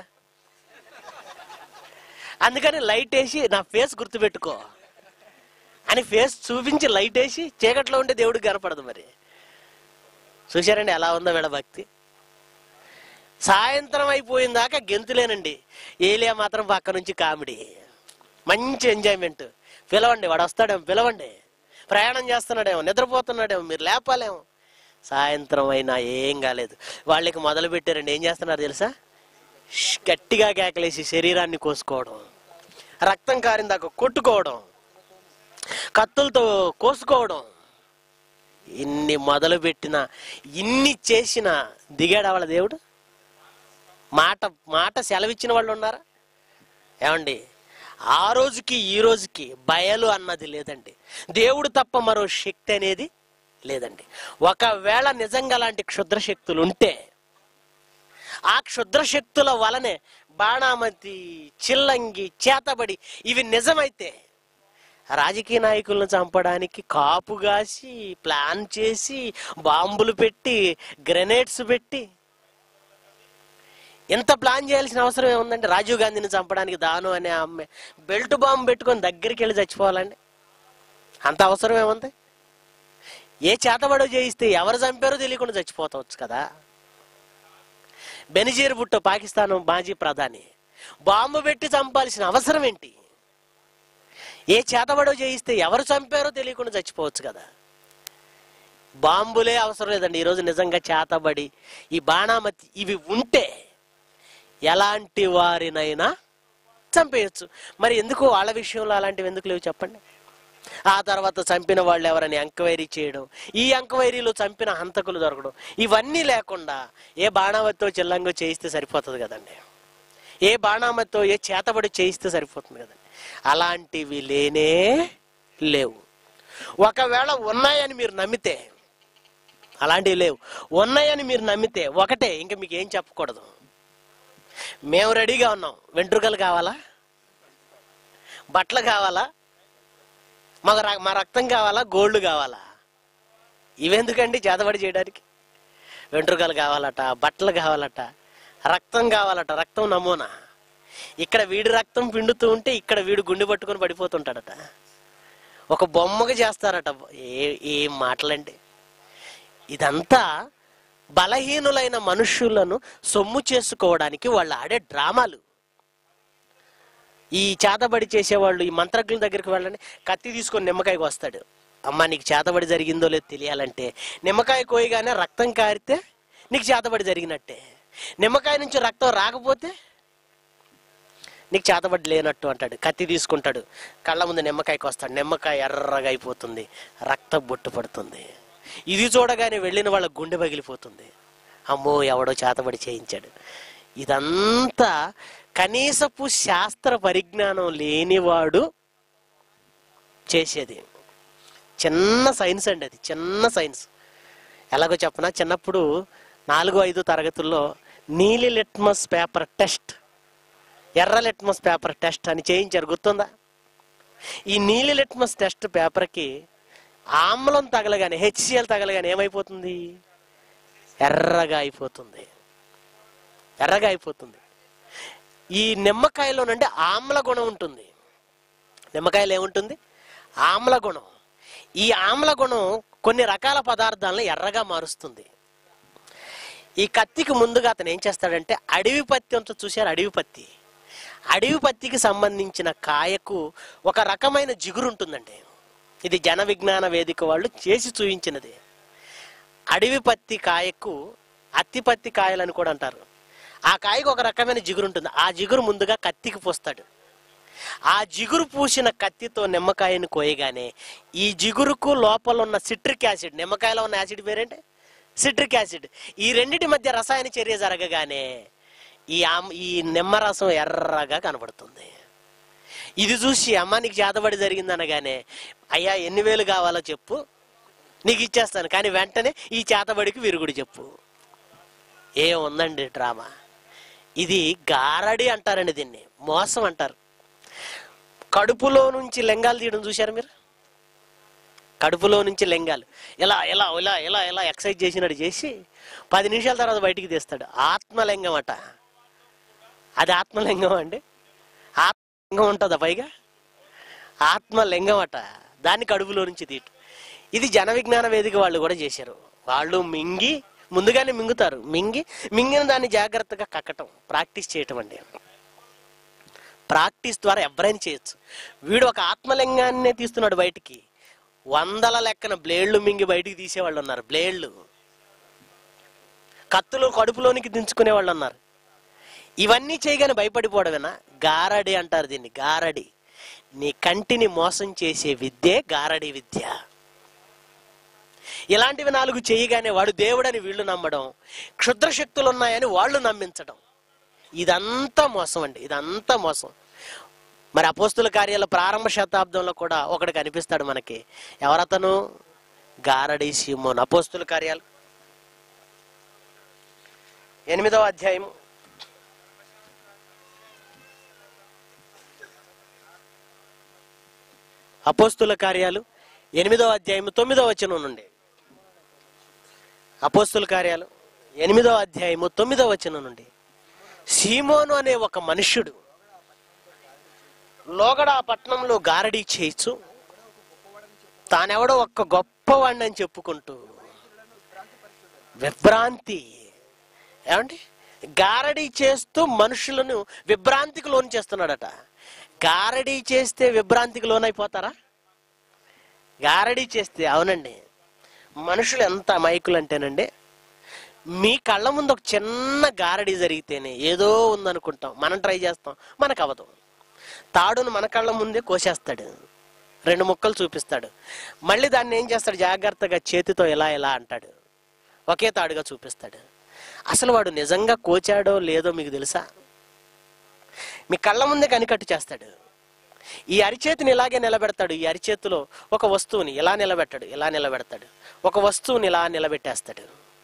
అందుకని లైట్ వేసి నా ఫేస్ గుర్తుపెట్టుకో అని ఫేస్ చూపించి లైట్ వేసి చీకట్లో ఉంటే దేవుడికి కనపడదు మరి చూశారండి ఎలా ఉందో వీళ్ళ భక్తి సాయంత్రం అయిపోయిన దాకా గెంతులేనండి ఏలియా మాత్రం పక్క నుంచి కామెడీ మంచి ఎంజాయ్మెంట్ పిలవండి వాడు వస్తాడేమో పిలవండి ప్రయాణం చేస్తున్నాడేమో నిద్రపోతున్నాడేమో మీరు లేపాలేమో సాయంత్రం అయినా ఏం కాలేదు వాళ్ళకి మొదలు పెట్టారండి ఏం చేస్తున్నారు తెలుసా ష్ గట్టిగా కేకలేసి శరీరాన్ని కోసుకోవడం రక్తం కారిన దాకా కొట్టుకోవడం కత్తులతో కోసుకోవడం ఇన్ని మొదలు పెట్టిన ఇన్ని చేసిన దిగాడు వాళ్ళ దేవుడు మాట మాట సెలవిచ్చిన వాళ్ళు ఉన్నారా ఏమండి ఆ రోజుకి ఈ రోజుకి బయలు అన్నది లేదండి దేవుడు తప్ప మరో శక్తి అనేది లేదండి ఒకవేళ నిజంగా లాంటి క్షుద్ర శక్తులు ఉంటే ఆ క్షుద్ర శక్తుల వలనే బాణామతి చిల్లంగి చేతబడి ఇవి నిజమైతే రాజకీయ నాయకులను చంపడానికి కాపు కాసి ప్లాన్ చేసి బాంబులు పెట్టి గ్రెనేడ్స్ పెట్టి ఎంత ప్లాన్ చేయాల్సిన అవసరం ఏముందండి రాజీవ్ గాంధీని చంపడానికి దాను అనే అమ్మాయి బెల్ట్ బాంబు పెట్టుకొని దగ్గరికి వెళ్ళి చచ్చిపోవాలండి అంత అవసరం ఏముంది ఏ చేతబడో చేయిస్తే ఎవరు చంపారో తెలియకుండా చచ్చిపోతావచ్చు కదా బెనిజీర్ భుట్టో పాకిస్తాన్ మాజీ ప్రధాని బాంబు పెట్టి చంపాల్సిన అవసరం ఏంటి ఏ చేతబడో చేయిస్తే ఎవరు చంపారో తెలియకుండా చచ్చిపోవచ్చు కదా బాంబులే అవసరం లేదండి ఈరోజు నిజంగా చేతబడి ఈ బాణామతి ఇవి ఉంటే ఎలాంటి వారినైనా చంపేయచ్చు మరి ఎందుకు వాళ్ళ విషయంలో అలాంటివి ఎందుకు లేవు చెప్పండి ఆ తర్వాత చంపిన వాళ్ళు ఎవరని ఎంక్వైరీ చేయడం ఈ ఎంక్వైరీలో చంపిన హంతకులు దొరకడం ఇవన్నీ లేకుండా ఏ బాణామతితో చిల్లంగా చేయిస్తే సరిపోతుంది కదండి ఏ బాణామతితో ఏ చేతబడి చేయిస్తే సరిపోతుంది కదండి అలాంటివి లేనే లేవు ఒకవేళ ఉన్నాయని మీరు నమ్మితే అలాంటివి లేవు ఉన్నాయని మీరు నమ్మితే ఒకటే ఇంకా మీకు ఏం చెప్పకూడదు మేము రెడీగా ఉన్నాం వెంట్రుకలు కావాలా బట్టలు కావాలా మాకు ర- మా రక్తం కావాలా గోల్డ్ కావాలా ఇవెందుకండి చేతబడి చేయడానికి వెంట్రుకలు కావాలట బట్టలు కావాలట రక్తం కావాలట రక్తం నమూనా ఇక్కడ వీడి రక్తం పిండుతూ ఉంటే ఇక్కడ వీడు గుండె పట్టుకొని పడిపోతుంటాడట ఒక బొమ్మగా చేస్తారట ఏ ఏం మాటలండి ఇదంతా బలహీనులైన మనుషులను సొమ్ము చేసుకోవడానికి వాళ్ళు ఆడే డ్రామాలు ఈ చేతబడి చేసేవాళ్ళు ఈ మంత్రజ్ఞుల దగ్గరికి వెళ్ళండి కత్తి తీసుకొని నిమ్మకాయకి వస్తాడు అమ్మ నీకు చేతబడి జరిగిందో లేదో తెలియాలంటే నిమ్మకాయ కోయగానే రక్తం కారితే నీకు చేతబడి జరిగినట్టే నిమ్మకాయ నుంచి రక్తం రాకపోతే నీకు చేతబడి లేనట్టు అంటాడు కత్తి తీసుకుంటాడు కళ్ళ ముందు నిమ్మకాయకి వస్తాడు నిమ్మకాయ ఎర్రగా అయిపోతుంది రక్తం బొట్టు పడుతుంది ఇది చూడగానే వెళ్ళిన వాళ్ళ గుండె పగిలిపోతుంది అమ్మో ఎవడో చేతబడి చేయించాడు ఇదంతా కనీసపు శాస్త్ర పరిజ్ఞానం లేనివాడు చేసేది చిన్న సైన్స్ అండి అది చిన్న సైన్స్ ఎలాగో చెప్పనా చిన్నప్పుడు నాలుగో ఐదు తరగతుల్లో నీలి లిట్మస్ పేపర్ టెస్ట్ ఎర్ర లిట్మస్ పేపర్ టెస్ట్ అని చేయించారు గుర్తుందా ఈ నీలి లిట్మస్ టెస్ట్ పేపర్కి ఆమ్లం తగలగానే హెచ్సిఎల్ తగలగానే ఏమైపోతుంది ఎర్రగా అయిపోతుంది ఎర్రగా అయిపోతుంది ఈ నిమ్మకాయలో నుండి ఆమ్ల గుణం ఉంటుంది నిమ్మకాయలో ఏముంటుంది ఆమ్ల గుణం ఈ ఆమ్ల గుణం కొన్ని రకాల పదార్థాలను ఎర్రగా మారుస్తుంది ఈ కత్తికి ముందుగా అతను ఏం చేస్తాడంటే అడవి పత్తి అంతా చూశారు అడవి పత్తి అడవి పత్తికి సంబంధించిన కాయకు ఒక రకమైన జిగురు ఉంటుందండి ఇది జన విజ్ఞాన వేదిక వాళ్ళు చేసి చూపించినది అడవి పత్తి కాయకు అత్తి పత్తి కాయలని కూడా అంటారు ఆ కాయకు ఒక రకమైన జిగురు ఉంటుంది ఆ జిగురు ముందుగా కత్తికి పోస్తాడు ఆ జిగురు పూసిన కత్తితో నిమ్మకాయని కోయగానే ఈ జిగురుకు లోపల ఉన్న సిట్రిక్ యాసిడ్ నిమ్మకాయలో ఉన్న యాసిడ్ పేరేంటి సిట్రిక్ యాసిడ్ ఈ రెండిటి మధ్య రసాయన చర్య జరగగానే ఈ ఆమ్ ఈ నిమ్మరసం ఎర్రగా కనబడుతుంది ఇది చూసి అమ్మ నీకు చేతబడి జరిగింది అనగానే అయ్యా ఎన్ని వేలు కావాలో చెప్పు నీకు ఇచ్చేస్తాను కానీ వెంటనే ఈ చేతబడికి విరుగుడు చెప్పు ఏముందండి డ్రామా ఇది గారడి అంటారండి దీన్ని మోసం అంటారు కడుపులో నుంచి లెంగాలు తీయడం చూశారు మీరు కడుపులో నుంచి లెంగాలు ఇలా ఇలా ఇలా ఇలా ఇలా ఎక్సర్సైజ్ చేసినట్టు చేసి పది నిమిషాల తర్వాత బయటికి తీస్తాడు ఆత్మలింగం అట అది ఆత్మలింగం అండి ఆత్మలింగం ఉంటుందా పైగా ఆత్మలింగం అట దాన్ని కడుపులో నుంచి తీయటం ఇది జన విజ్ఞాన వేదిక వాళ్ళు కూడా చేశారు వాళ్ళు మింగి ముందుగానే మింగుతారు మింగి మింగిన దాన్ని జాగ్రత్తగా కక్కటం ప్రాక్టీస్ చేయటం అండి ప్రాక్టీస్ ద్వారా ఎవరైనా చేయొచ్చు వీడు ఒక ఆత్మలింగాన్నే తీస్తున్నాడు బయటికి వందల లెక్కన బ్లేడ్లు మింగి బయటికి తీసేవాళ్ళు ఉన్నారు బ్లేడ్లు కత్తులు కడుపులోనికి దించుకునే వాళ్ళు ఉన్నారు ఇవన్నీ చేయగానే భయపడిపోవడమేనా గారడి అంటారు దీన్ని గారడి నీ కంటిని మోసం చేసే విద్యే గారడి విద్య ఇలాంటివి నాలుగు చేయగానే వాడు దేవుడని వీళ్ళు నమ్మడం క్షుద్ర శక్తులు ఉన్నాయని వాళ్ళు నమ్మించడం ఇదంతా మోసం అండి ఇదంతా మోసం మరి అపోస్తుల కార్యాల ప్రారంభ శతాబ్దంలో కూడా ఒకడు కనిపిస్తాడు మనకి ఎవరతను గారడి సిమోన్ అపోస్తుల కార్యాలు ఎనిమిదవ అధ్యాయం అపోస్తుల కార్యాలు ఎనిమిదవ అధ్యాయం తొమ్మిదవ వచనం నుండి అపోస్తుల కార్యాలు ఎనిమిదవ అధ్యాయము తొమ్మిదవ వచనం నుండి సీమోను అనే ఒక మనుష్యుడు లోగడ ఆ పట్టణంలో గారడీ చేయొచ్చు తానెవడో ఒక్క గొప్పవాడిని అని చెప్పుకుంటూ విభ్రాంతి ఏమండి గారడీ చేస్తూ మనుషులను విభ్రాంతికి లోన్ చేస్తున్నాడట గారడీ చేస్తే విభ్రాంతికి లోనైపోతారా గారడీ చేస్తే అవునండి మనుషులు ఎంత అమాయకులు అంటేనండి మీ కళ్ళ ముందు ఒక చిన్న గారడీ జరిగితేనే ఏదో ఉందనుకుంటాం మనం ట్రై చేస్తాం మనకు అవదు తాడును మన కళ్ళ ముందే కోసేస్తాడు రెండు ముక్కలు చూపిస్తాడు మళ్ళీ దాన్ని ఏం చేస్తాడు జాగ్రత్తగా చేతితో ఇలా ఇలా అంటాడు ఒకే తాడుగా చూపిస్తాడు అసలు వాడు నిజంగా కోచాడో లేదో మీకు తెలుసా మీ కళ్ళ ముందే కనికట్టు చేస్తాడు ఈ అరిచేతిని ఇలాగే నిలబెడతాడు ఈ అరిచేతిలో ఒక వస్తువుని ఇలా నిలబెట్టాడు ఇలా నిలబెడతాడు ఒక వస్తువుని ఇలా నిలబెట్టేస్తాడు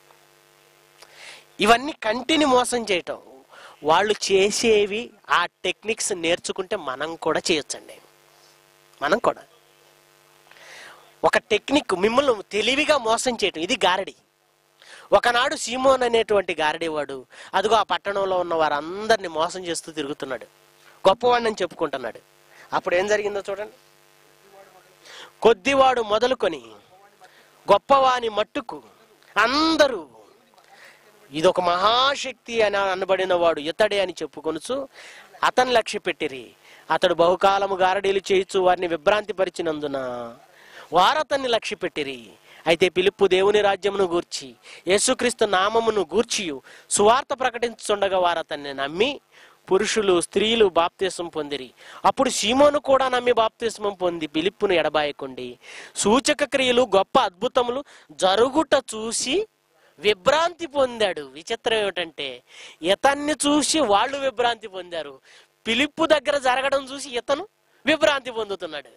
ఇవన్నీ కంటిని మోసం చేయటం వాళ్ళు చేసేవి ఆ టెక్నిక్స్ నేర్చుకుంటే మనం కూడా చేయొచ్చండి మనం కూడా ఒక టెక్నిక్ మిమ్మల్ని తెలివిగా మోసం చేయటం ఇది గారడి ఒకనాడు సీమోన్ అనేటువంటి గారడీవాడు అదిగో ఆ పట్టణంలో ఉన్న వారందరిని మోసం చేస్తూ తిరుగుతున్నాడు గొప్పవాడిని అని చెప్పుకుంటున్నాడు అప్పుడు ఏం జరిగిందో చూడండి కొద్దివాడు మొదలుకొని గొప్పవాని మట్టుకు అందరూ ఇదొక మహాశక్తి అని అనబడిన వాడు ఇతడే అని చెప్పుకొనుచు అతని లక్ష్య పెట్టిరి అతడు బహుకాలము గారడీలు చేయొచ్చు వారిని విభ్రాంతి పరిచినందున వారతన్ని లక్ష్య పెట్టిరి అయితే పిలుపు దేవుని రాజ్యమును గూర్చి యేసుక్రీస్తు నామమును గూర్చి సువార్త ప్రకటించుండగా వారతన్ని నమ్మి పురుషులు స్త్రీలు బాప్తిసం పొందిరి అప్పుడు సీమోను కూడా నమ్మి బాప్తిస్మం పొంది పిలుపును ఎడబాయకుండి సూచక క్రియలు గొప్ప అద్భుతములు జరుగుట చూసి విభ్రాంతి పొందాడు విచిత్రం ఏమిటంటే ఇతన్ని చూసి వాళ్ళు విభ్రాంతి పొందారు పిలుపు దగ్గర జరగడం చూసి ఇతను విభ్రాంతి పొందుతున్నాడు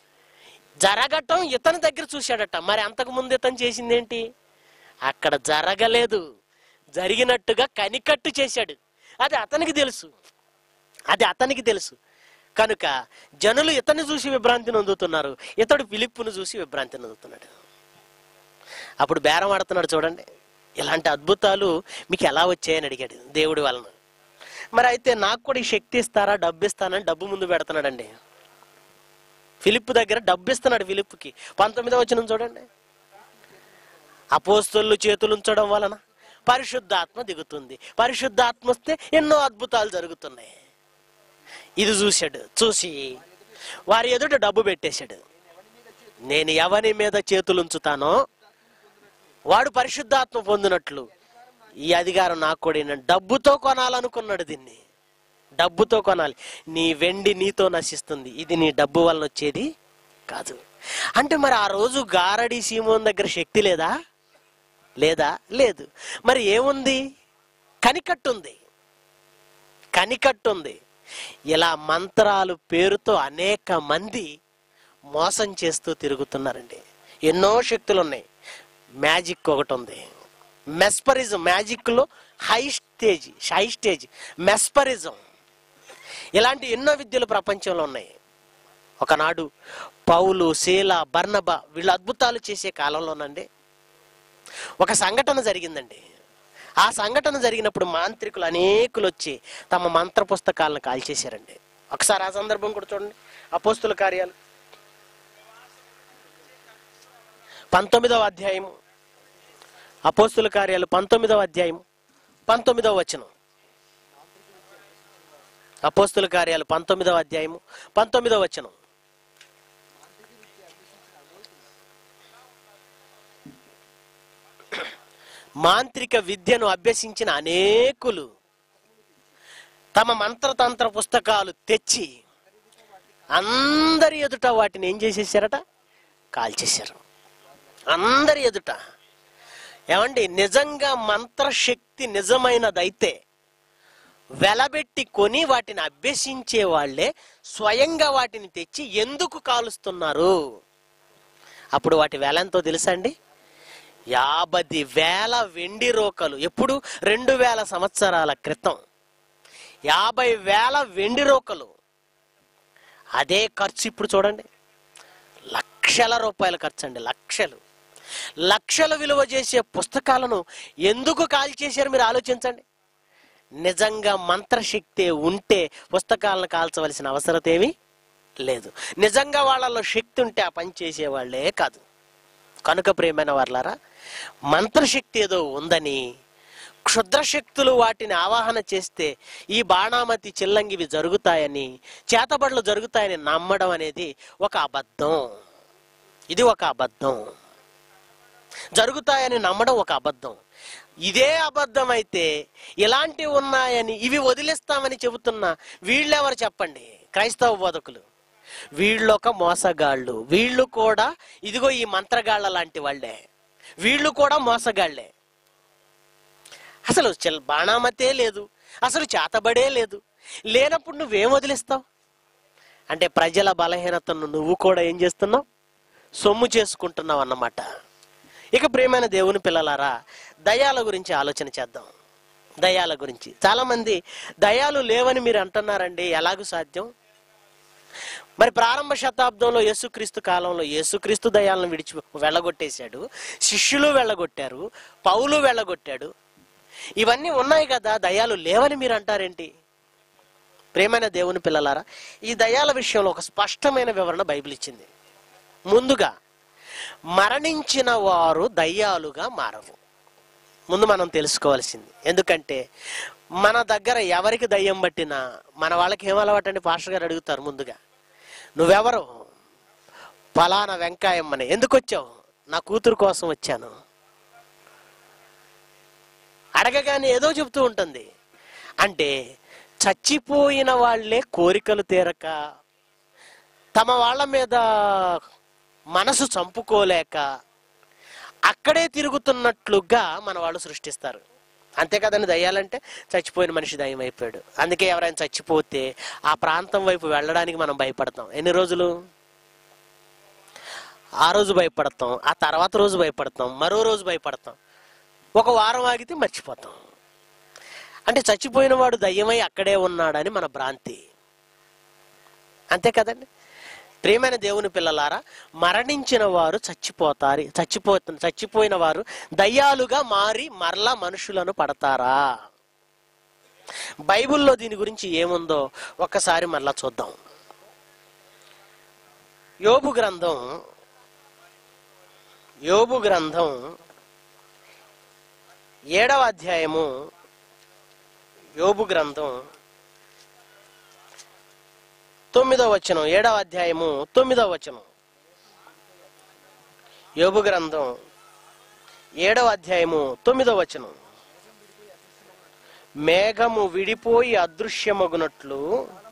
జరగటం ఇతని దగ్గర చూశాడట మరి అంతకు ముందు ఇతను చేసిందేంటి అక్కడ జరగలేదు జరిగినట్టుగా కనికట్టు చేశాడు అది అతనికి తెలుసు అది అతనికి తెలుసు కనుక జనులు ఇతన్ని చూసి విభ్రాంతి నొందుతున్నారు ఇతడు పిలుపును చూసి విభ్రాంతి నొందుతున్నాడు అప్పుడు బేరం ఆడుతున్నాడు చూడండి ఇలాంటి అద్భుతాలు మీకు ఎలా వచ్చాయని అడిగాడు దేవుడి వలన మరి అయితే నాకు కూడా ఈ శక్తి ఇస్తారా డబ్బు ఇస్తానని డబ్బు ముందు పెడుతున్నాడండి ఫిలిప్ దగ్గర డబ్బు ఇస్తున్నాడు ఫిలిప్కి పంతొమ్మిదో వచ్చిన చూడండి అపోస్తులు చేతులు ఉంచడం వలన పరిశుద్ధాత్మ దిగుతుంది పరిశుద్ధాత్మ వస్తే ఎన్నో అద్భుతాలు జరుగుతున్నాయి ఇది చూశాడు చూసి వారి ఎదుట డబ్బు పెట్టేశాడు నేను ఎవరి మీద చేతులు ఉంచుతానో వాడు పరిశుద్ధాత్మ పొందినట్లు ఈ అధికారం నాకు కూడా ఏంటంటే డబ్బుతో కొనాలనుకున్నాడు దీన్ని డబ్బుతో కొనాలి నీ వెండి నీతో నశిస్తుంది ఇది నీ డబ్బు వలన వచ్చేది కాదు అంటే మరి ఆ రోజు గారడి సీమోన్ దగ్గర శక్తి లేదా లేదా లేదు మరి ఏముంది కనికట్టుంది కనికట్టుంది ఇలా మంత్రాలు పేరుతో అనేక మంది మోసం చేస్తూ తిరుగుతున్నారండి ఎన్నో శక్తులు ఉన్నాయి మ్యాజిక్ ఒకటి ఉంది మెస్పరిజం మ్యాజిక్లో high stage high stage mesmerism ఇలాంటి ఎన్నో విద్యలు ప్రపంచంలో ఉన్నాయి ఒకనాడు పౌలు శీల బర్నబ వీళ్ళు అద్భుతాలు చేసే కాలంలోనండి ఒక సంఘటన జరిగిందండి ఆ సంఘటన జరిగినప్పుడు మాంత్రికులు అనేకులు వచ్చి తమ మంత్ర పుస్తకాలను కాల్చేశారండి ఒకసారి ఆ సందర్భం కూడా చూడండి అపోస్తుల కార్యాలు పంతొమ్మిదవ అధ్యాయము అపోస్తుల కార్యాలు పంతొమ్మిదవ అధ్యాయం పంతొమ్మిదవ వచనం అపోస్తుల కార్యాలు పంతొమ్మిదవ అధ్యాయము పంతొమ్మిదవ వచనం మాంత్రిక విద్యను అభ్యసించిన అనేకులు తమ మంత్రతంత్ర పుస్తకాలు తెచ్చి అందరి ఎదుట వాటిని ఏం చేసేసారట కాల్చేశారు అందరి ఎదుట ఏమండి నిజంగా మంత్రశక్తి నిజమైనదైతే వెలబెట్టి కొని వాటిని అభ్యసించే వాళ్ళే స్వయంగా వాటిని తెచ్చి ఎందుకు కాలుస్తున్నారు అప్పుడు వాటి వెల ఎంతో తెలుసా అండి యాభై వేల వెండి రోకలు ఎప్పుడు రెండు వేల సంవత్సరాల క్రితం యాభై వేల వెండి రోకలు అదే ఖర్చు ఇప్పుడు చూడండి లక్షల రూపాయల ఖర్చు అండి లక్షలు లక్షల విలువ చేసే పుస్తకాలను ఎందుకు కాల్చేశారు మీరు ఆలోచించండి నిజంగా మంత్రశక్తి ఉంటే పుస్తకాలను కాల్చవలసిన అవసరం ఏమీ లేదు నిజంగా వాళ్ళలో శక్తి ఉంటే ఆ పని చేసేవాళ్లే కాదు కనుక ప్రియమైన వాళ్ళారా మంత్రశక్తి ఏదో ఉందని క్షుద్ర శక్తులు వాటిని ఆవాహన చేస్తే ఈ బాణామతి చిల్లంగివి జరుగుతాయని చేతబడులు జరుగుతాయని నమ్మడం అనేది ఒక అబద్ధం ఇది ఒక అబద్ధం జరుగుతాయని నమ్మడం ఒక అబద్ధం ఇదే అబద్ధం అయితే ఇలాంటివి ఉన్నాయని ఇవి వదిలేస్తామని చెబుతున్న వీళ్ళెవరు చెప్పండి క్రైస్తవ బోధకులు వీళ్ళు ఒక మోసగాళ్ళు వీళ్ళు కూడా ఇదిగో ఈ మంత్రగాళ్ళ లాంటి వాళ్ళే వీళ్ళు కూడా మోసగాళ్లే అసలు చిల్ బాణామతే లేదు అసలు చేతబడే లేదు లేనప్పుడు నువ్వేం వదిలేస్తావు అంటే ప్రజల బలహీనతను నువ్వు కూడా ఏం చేస్తున్నావు సొమ్ము చేసుకుంటున్నావు అన్నమాట ఇక ప్రియమైన దేవుని పిల్లలారా దయాల గురించి ఆలోచన చేద్దాం దయాల గురించి చాలా మంది దయాలు లేవని మీరు అంటున్నారండి ఎలాగూ సాధ్యం మరి ప్రారంభ శతాబ్దంలో యేసుక్రీస్తు కాలంలో యేసుక్రీస్తు దయాలను విడిచి వెళ్ళగొట్టేశాడు శిష్యులు వెళ్ళగొట్టారు పౌలు వెళ్ళగొట్టాడు ఇవన్నీ ఉన్నాయి కదా దయాలు లేవని మీరు అంటారేంటి ప్రేమైన దేవుని పిల్లలారా ఈ దయాల విషయంలో ఒక స్పష్టమైన వివరణ బైబిల్ ఇచ్చింది ముందుగా మరణించిన వారు దయ్యాలుగా మారవు ముందు మనం తెలుసుకోవాల్సింది ఎందుకంటే మన దగ్గర ఎవరికి దయ్యం పట్టినా మన వాళ్ళకి ఏం అలవాటండి పాస్టర్ గారు అడుగుతారు ముందుగా నువ్వెవరు ఫలానా వెంకాయమ్మని ఎందుకు వచ్చావు నా కూతురు కోసం వచ్చాను అడగగానే ఏదో చెబుతూ ఉంటుంది అంటే చచ్చిపోయిన వాళ్ళే కోరికలు తీరక తమ వాళ్ళ మీద మనసు చంపుకోలేక అక్కడే తిరుగుతున్నట్లుగా మన వాళ్ళు సృష్టిస్తారు అంతే కదండి దయ్యాలంటే చచ్చిపోయిన మనిషి దయ్యం అయిపోయాడు అందుకే ఎవరైనా చచ్చిపోతే ఆ ప్రాంతం వైపు వెళ్ళడానికి మనం భయపడతాం ఎన్ని రోజులు ఆ రోజు భయపడతాం ఆ తర్వాత రోజు భయపడతాం మరో రోజు భయపడతాం ఒక వారం ఆగితే మర్చిపోతాం అంటే చచ్చిపోయిన వాడు దయ్యమై అక్కడే ఉన్నాడని మన భ్రాంతి అంతే కదండి ప్రియమైన దేవుని పిల్లలారా మరణించిన వారు చచ్చిపోతారు చచ్చిపో చచ్చిపోయిన వారు దయ్యాలుగా మారి మరలా మనుషులను పడతారా బైబిల్లో దీని గురించి ఏముందో ఒక్కసారి మరలా చూద్దాం యోబు గ్రంథం యోబు గ్రంథం ఏడవ అధ్యాయము యోబు గ్రంథం తొమ్మిదవ వచనం ఏడవ అధ్యాయము తొమ్మిదవ వచనం యోబు గ్రంథం ఏడవ అధ్యాయము తొమ్మిదవ వచనం మేఘము విడిపోయి అదృశ్యమగునట్లు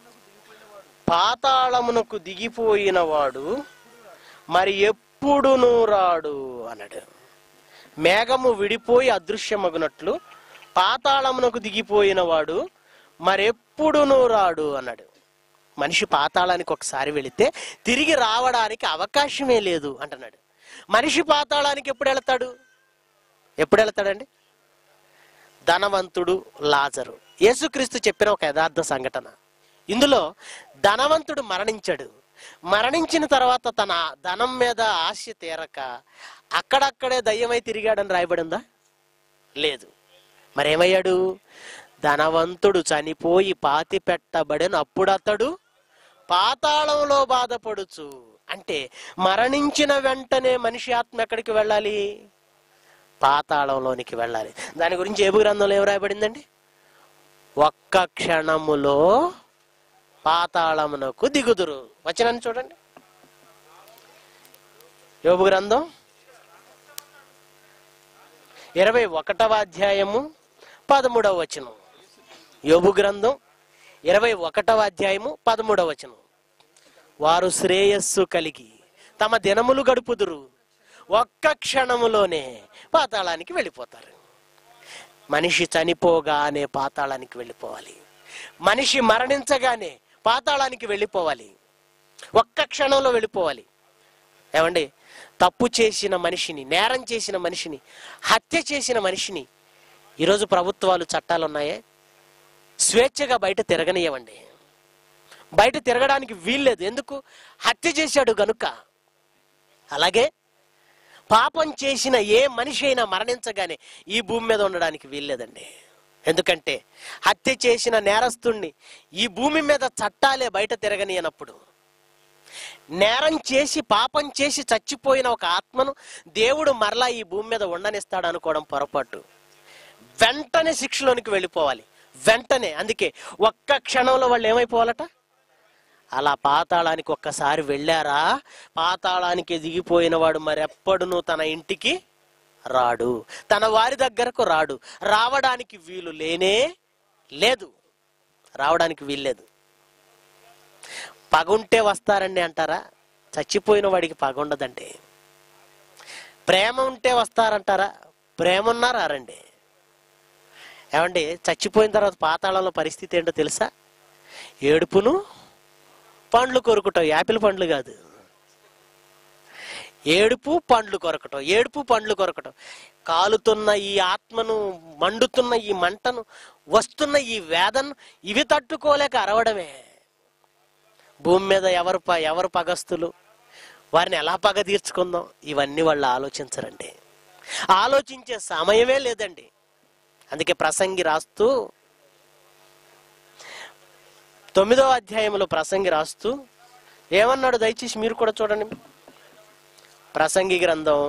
పాతాళమునకు దిగిపోయిన వాడు మరి ఎప్పుడును రాడు అన్నాడు మేఘము విడిపోయి అదృశ్యమగునట్లు పాతాళమునకు దిగిపోయిన వాడు మరెప్పుడునూ రాడు అన్నాడు మనిషి పాతాళానికి ఒకసారి వెళితే తిరిగి రావడానికి అవకాశమే లేదు అంటున్నాడు మనిషి పాతాళానికి ఎప్పుడు వెళతాడు ఎప్పుడు వెళతాడండి ధనవంతుడు లాజరు యేసుక్రీస్తు చెప్పిన ఒక యథార్థ సంఘటన ఇందులో ధనవంతుడు మరణించాడు మరణించిన తర్వాత తన ధనం మీద ఆశ తీరక అక్కడక్కడే దయ్యమై తిరిగాడని రాయబడిందా లేదు మరేమయ్యాడు ధనవంతుడు చనిపోయి పాతి పెట్టబడిన అప్పుడు అతడు పాతాళంలో బాధపడుచు అంటే మరణించిన వెంటనే మనిషి ఆత్మ ఎక్కడికి వెళ్ళాలి పాతాళంలోనికి వెళ్ళాలి దాని గురించి ఏబు గ్రంథంలో ఏం రాయబడిందండి ఒక్క క్షణములో పాతాళమునకు దిగుదురు వచనాన్ని చూడండి యోబు గ్రంథం ఇరవై ఒకటవ అధ్యాయము పదమూడవ వచనం యోబు గ్రంథం ఇరవై ఒకటవ అధ్యాయము పదమూడవ వచనం వారు శ్రేయస్సు కలిగి తమ దినములు గడుపుదురు ఒక్క క్షణములోనే పాతాళానికి వెళ్ళిపోతారు మనిషి చనిపోగానే పాతాళానికి వెళ్ళిపోవాలి మనిషి మరణించగానే పాతాళానికి వెళ్ళిపోవాలి ఒక్క క్షణంలో వెళ్ళిపోవాలి ఏమండి తప్పు చేసిన మనిషిని నేరం చేసిన మనిషిని హత్య చేసిన మనిషిని ఈరోజు ప్రభుత్వాలు చట్టాలు ఉన్నాయే స్వేచ్ఛగా బయట తిరగనీయవండి బయట తిరగడానికి వీల్లేదు ఎందుకు హత్య చేశాడు గనుక అలాగే పాపం చేసిన ఏ మనిషి అయినా మరణించగానే ఈ భూమి మీద ఉండడానికి వీల్లేదండి ఎందుకంటే హత్య చేసిన నేరస్తుణ్ణి ఈ భూమి మీద చట్టాలే బయట తిరగనియనప్పుడు నేరం చేసి పాపం చేసి చచ్చిపోయిన ఒక ఆత్మను దేవుడు మరలా ఈ భూమి మీద ఉండనిస్తాడు అనుకోవడం పొరపాటు వెంటనే శిక్షలోనికి వెళ్ళిపోవాలి వెంటనే అందుకే ఒక్క క్షణంలో వాళ్ళు ఏమైపోవాలట అలా పాతాళానికి ఒక్కసారి వెళ్ళారా పాతాళానికి దిగిపోయిన వాడు మరెప్పుడును తన ఇంటికి రాడు తన వారి దగ్గరకు రాడు రావడానికి వీలు లేనే లేదు రావడానికి వీల్లేదు పగుంటే వస్తారండి అంటారా చచ్చిపోయిన వాడికి పగ ఉండదండి ప్రేమ ఉంటే వస్తారంటారా ప్రేమ ఉన్నా రారండి ఏమండి చచ్చిపోయిన తర్వాత పాతాళంలో పరిస్థితి ఏంటో తెలుసా ఏడుపును పండ్లు కొరుకుటం యాపిల్ పండ్లు కాదు ఏడుపు పండ్లు కొరకటం ఏడుపు పండ్లు కొరకటం కాలుతున్న ఈ ఆత్మను మండుతున్న ఈ మంటను వస్తున్న ఈ వేదన ఇవి తట్టుకోలేక అరవడమే భూమి మీద ఎవరు ప ఎవరు పగస్తులు వారిని ఎలా పగ తీర్చుకుందాం ఇవన్నీ వాళ్ళు ఆలోచించరండి ఆలోచించే సమయమే లేదండి అందుకే ప్రసంగి రాస్తూ తొమ్మిదో అధ్యాయంలో ప్రసంగి రాస్తూ ఏమన్నాడు దయచేసి మీరు కూడా చూడండి ప్రసంగి గ్రంథం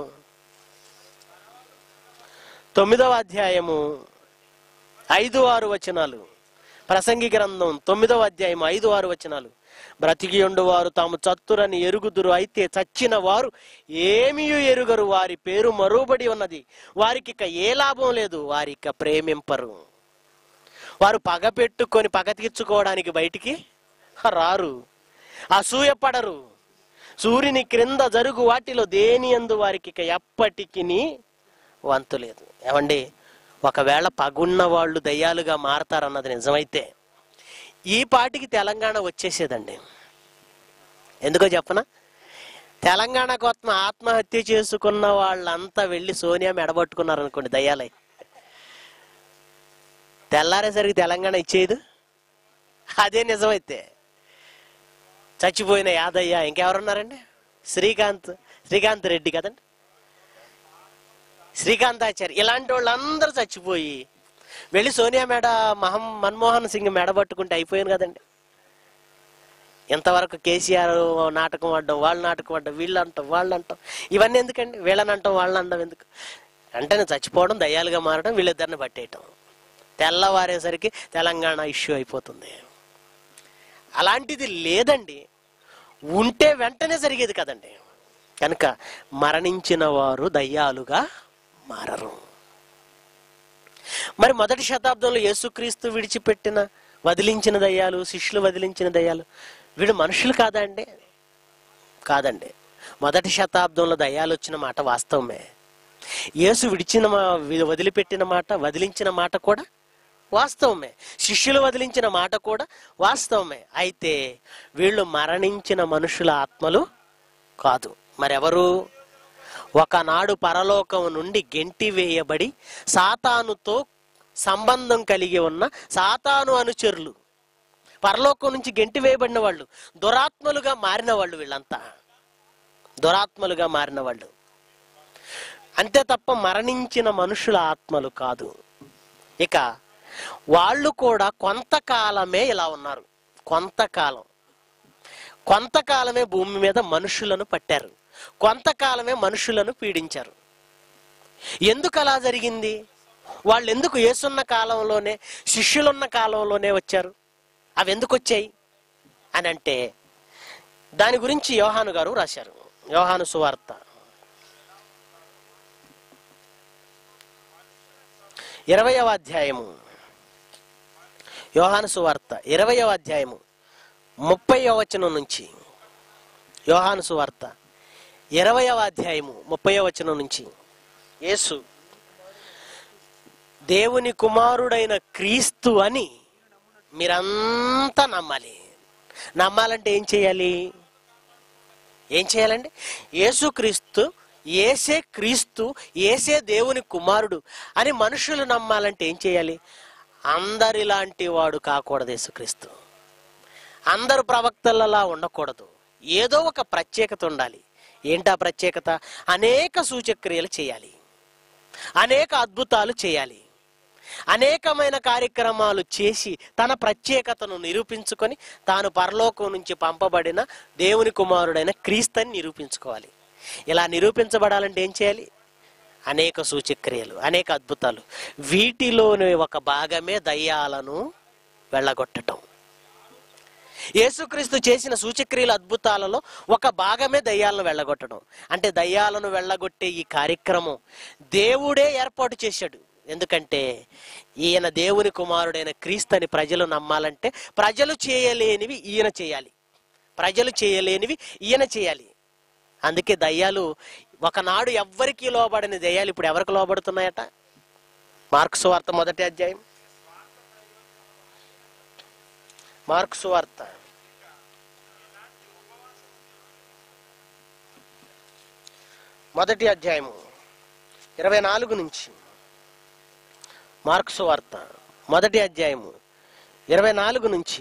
తొమ్మిదవ అధ్యాయము ఐదు ఆరు వచనాలు ప్రసంగి గ్రంథం తొమ్మిదవ అధ్యాయం ఐదు ఆరు వచనాలు బ్రతికి వారు తాము చత్తురని ఎరుగుదురు అయితే చచ్చిన వారు ఏమీ ఎరుగరు వారి పేరు మరుబడి ఉన్నది వారికి ఇక ఏ లాభం లేదు వారి ఇక ప్రేమింపరు వారు పగ పెట్టుకొని పగ తీర్చుకోవడానికి బయటికి రారు అసూయపడరు సూర్యుని క్రింద జరుగు వాటిలో దేని అందు వారికి ఇక ఎప్పటికీ వంతు లేదు ఏమండి ఒకవేళ పగున్న వాళ్ళు దయ్యాలుగా మారతారన్నది నిజమైతే ఈ పాటికి తెలంగాణ వచ్చేసేదండి ఎందుకో చెప్పనా తెలంగాణ కొత్త ఆత్మహత్య చేసుకున్న వాళ్ళంతా వెళ్ళి సోనియా మెడబట్టుకున్నారు అనుకోండి దయ్యాలై తెల్లారేసరికి తెలంగాణ ఇచ్చేది అదే నిజమైతే చచ్చిపోయిన యాదయ్య ఇంకెవరున్నారండి శ్రీకాంత్ శ్రీకాంత్ రెడ్డి కదండి శ్రీకాంతాచారి ఇలాంటి వాళ్ళందరూ చచ్చిపోయి వెళ్ళి సోనియా మేడ మహం మన్మోహన్ సింగ్ మెడ పట్టుకుంటే అయిపోయాను కదండి ఇంతవరకు కేసీఆర్ నాటకం ఆడడం వాళ్ళు నాటకం ఆడడం వీళ్ళు అంటాం వాళ్ళు అంటాం ఇవన్నీ ఎందుకండి వీళ్ళని అంటాం వాళ్ళని అంటాం ఎందుకు అంటే చచ్చిపోవడం దయ్యాలుగా మారడం వీళ్ళిద్దరిని పట్టేయటం తెల్లవారేసరికి తెలంగాణ ఇష్యూ అయిపోతుంది అలాంటిది లేదండి ఉంటే వెంటనే జరిగేది కదండి కనుక మరణించిన వారు దయ్యాలుగా మారరు మరి మొదటి శతాబ్దంలో యేసుక్రీస్తు విడిచిపెట్టిన వదిలించిన దయ్యాలు శిష్యులు వదిలించిన దయ్యాలు వీడు మనుషులు కాదా అండి కాదండి మొదటి శతాబ్దంలో దయ్యాలు వచ్చిన మాట వాస్తవమే యేసు విడిచిన మా వదిలిపెట్టిన మాట వదిలించిన మాట కూడా వాస్తవమే శిష్యులు వదిలించిన మాట కూడా వాస్తవమే అయితే వీళ్ళు మరణించిన మనుషుల ఆత్మలు కాదు మరెవరు ఒకనాడు పరలోకం నుండి గెంటి వేయబడి సాతానుతో సంబంధం కలిగి ఉన్న సాతాను అనుచరులు పరలోకం నుంచి గెంటి వేయబడిన వాళ్ళు దురాత్మలుగా మారిన వాళ్ళు వీళ్ళంతా దురాత్మలుగా మారిన వాళ్ళు అంతే తప్ప మరణించిన మనుషుల ఆత్మలు కాదు ఇక వాళ్ళు కూడా కొంతకాలమే ఇలా ఉన్నారు కొంతకాలం కొంతకాలమే భూమి మీద మనుషులను పట్టారు కొంతకాలమే మనుషులను పీడించారు ఎందుకు అలా జరిగింది వాళ్ళు ఎందుకు ఏసున్న కాలంలోనే శిష్యులున్న కాలంలోనే వచ్చారు అవి ఎందుకు వచ్చాయి అని అంటే దాని గురించి యోహాను గారు రాశారు యోహాను సువార్త ఇరవయవ అధ్యాయము యోహాను సువార్త ఇరవయవ అధ్యాయము ముప్పై వచనం నుంచి యోహాను సువార్త ఇరవయవ అధ్యాయము ముప్పై వచనం నుంచి యేసు దేవుని కుమారుడైన క్రీస్తు అని మీరంతా నమ్మాలి నమ్మాలంటే ఏం చేయాలి ఏం చేయాలండి యేసుక్రీస్తు ఏసే క్రీస్తు ఏసే దేవుని కుమారుడు అని మనుషులు నమ్మాలంటే ఏం చేయాలి అందరిలాంటి వాడు కాకూడదు యేసుక్రీస్తు అందరు ప్రవక్తలలా ఉండకూడదు ఏదో ఒక ప్రత్యేకత ఉండాలి ఏంటా ప్రత్యేకత అనేక సూచక్రియలు చేయాలి అనేక అద్భుతాలు చేయాలి అనేకమైన కార్యక్రమాలు చేసి తన ప్రత్యేకతను నిరూపించుకొని తాను పరలోకం నుంచి పంపబడిన దేవుని కుమారుడైన క్రీస్తుని నిరూపించుకోవాలి ఇలా నిరూపించబడాలంటే ఏం చేయాలి అనేక సూచక్రియలు అనేక అద్భుతాలు వీటిలోని ఒక భాగమే దయ్యాలను వెళ్ళగొట్టటం యేసుక్రీస్తు చేసిన సూచక్రియల అద్భుతాలలో ఒక భాగమే దయ్యాలను వెళ్ళగొట్టడం అంటే దయ్యాలను వెళ్ళగొట్టే ఈ కార్యక్రమం దేవుడే ఏర్పాటు చేశాడు ఎందుకంటే ఈయన దేవుని కుమారుడైన క్రీస్తుని ప్రజలు నమ్మాలంటే ప్రజలు చేయలేనివి ఈయన చేయాలి ప్రజలు చేయలేనివి ఈయన చేయాలి అందుకే దయ్యాలు ఒకనాడు ఎవ్వరికి లోబడని దయ్యాలు ఇప్పుడు ఎవరికి లోబడుతున్నాయట మార్క్స్ వార్త మొదటి అధ్యాయం మార్క్స్ వార్త మొదటి అధ్యాయము ఇరవై నాలుగు నుంచి మార్క్స్ వార్త మొదటి అధ్యాయము ఇరవై నాలుగు నుంచి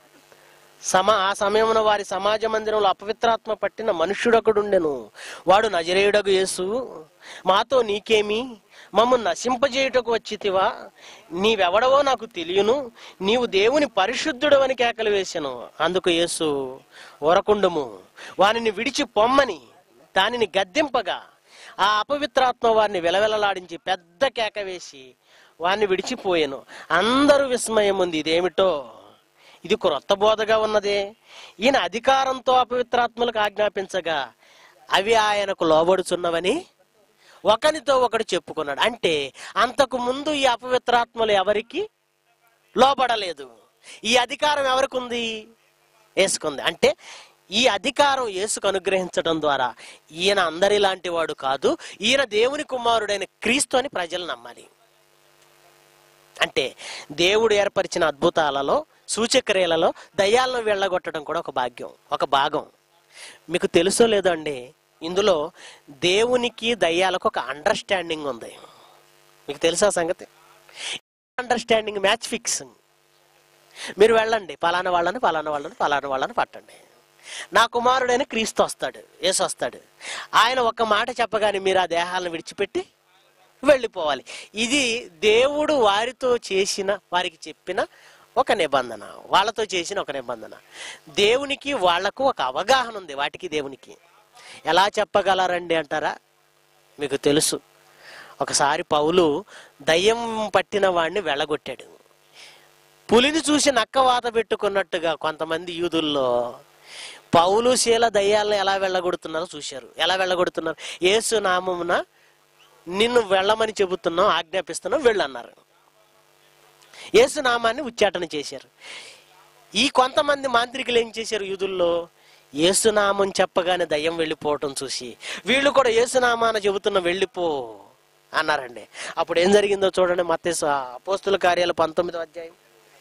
సమా ఆ సమయమున వారి సమాజ మందిరంలో అపవిత్రాత్మ పట్టిన మనుష్యుడొకడుండెను వాడు నజరేయుడగు యేసు మాతో నీకేమి మమ్మల్ని నశింపజేయుటకు వచ్చితివా నీవెవడవో నాకు తెలియను నీవు దేవుని పరిశుద్ధుడవని కేకలు వేశాను అందుకు యేసు ఊరకుండము వానిని విడిచి పొమ్మని దానిని గద్దెంపగా ఆ అపవిత్రాత్మ వారిని విలవిలలాడించి పెద్ద కేక వేసి వారిని విడిచిపోయాను అందరూ విస్మయం ఉంది ఇదేమిటో ఇది క్రొత్త బోధగా ఉన్నదే ఈయన అధికారంతో అపవిత్రాత్మలకు ఆజ్ఞాపించగా అవి ఆయనకు లోబడుచున్నవని ఒకనితో ఒకడు చెప్పుకున్నాడు అంటే అంతకు ముందు ఈ అపవిత్రాత్మలు ఎవరికి లోబడలేదు ఈ అధికారం ఎవరికి ఉంది వేసుకుంది అంటే ఈ అధికారం యేసుకు అనుగ్రహించడం ద్వారా ఈయన అందరిలాంటి వాడు కాదు ఈయన దేవుని కుమారుడైన క్రీస్తు అని ప్రజలు నమ్మాలి అంటే దేవుడు ఏర్పరిచిన అద్భుతాలలో సూచక్రియలలో దయ్యాలను వెళ్ళగొట్టడం కూడా ఒక భాగ్యం ఒక భాగం మీకు తెలుసో లేదో అండి ఇందులో దేవునికి దయ్యాలకు ఒక అండర్స్టాండింగ్ ఉంది మీకు తెలుసా సంగతి అండర్స్టాండింగ్ మ్యాచ్ ఫిక్సింగ్ మీరు వెళ్ళండి పలానా వాళ్ళని పలానా వాళ్ళని పలానా వాళ్ళని పట్టండి నా కుమారుడైన క్రీస్తు వస్తాడు యేసు వస్తాడు ఆయన ఒక మాట చెప్పగానే మీరు ఆ దేహాలను విడిచిపెట్టి వెళ్ళిపోవాలి ఇది దేవుడు వారితో చేసిన వారికి చెప్పిన ఒక నిబంధన వాళ్ళతో చేసిన ఒక నిబంధన దేవునికి వాళ్లకు ఒక అవగాహన ఉంది వాటికి దేవునికి ఎలా చెప్పగలరండి అంటారా మీకు తెలుసు ఒకసారి పౌలు దయ్యం పట్టిన వాడిని వెళ్ళగొట్టాడు పులిని చూసి నక్క వాత పెట్టుకున్నట్టుగా కొంతమంది యూదుల్లో పౌలు శీల దయ్యాలను ఎలా వెళ్ళగొడుతున్నారో చూశారు ఎలా వెళ్ళగొడుతున్నారు యేసు నామమున నిన్ను వెళ్ళమని చెబుతున్నాం ఆజ్ఞాపిస్తున్నాం వెళ్ళన్నారు యేసు నామాన్ని ఉచ్చాటన చేశారు ఈ కొంతమంది మాంత్రికులు ఏం చేశారు యూదుల్లో యేసునామం చెప్పగానే దయ్యం వెళ్ళిపోవటం చూసి వీళ్ళు కూడా యేసునామాన చెబుతున్న వెళ్ళిపో అన్నారండి అప్పుడు ఏం జరిగిందో చూడండి మత్తే అపోస్తుల కార్యాలు పంతొమ్మిదో అధ్యాయం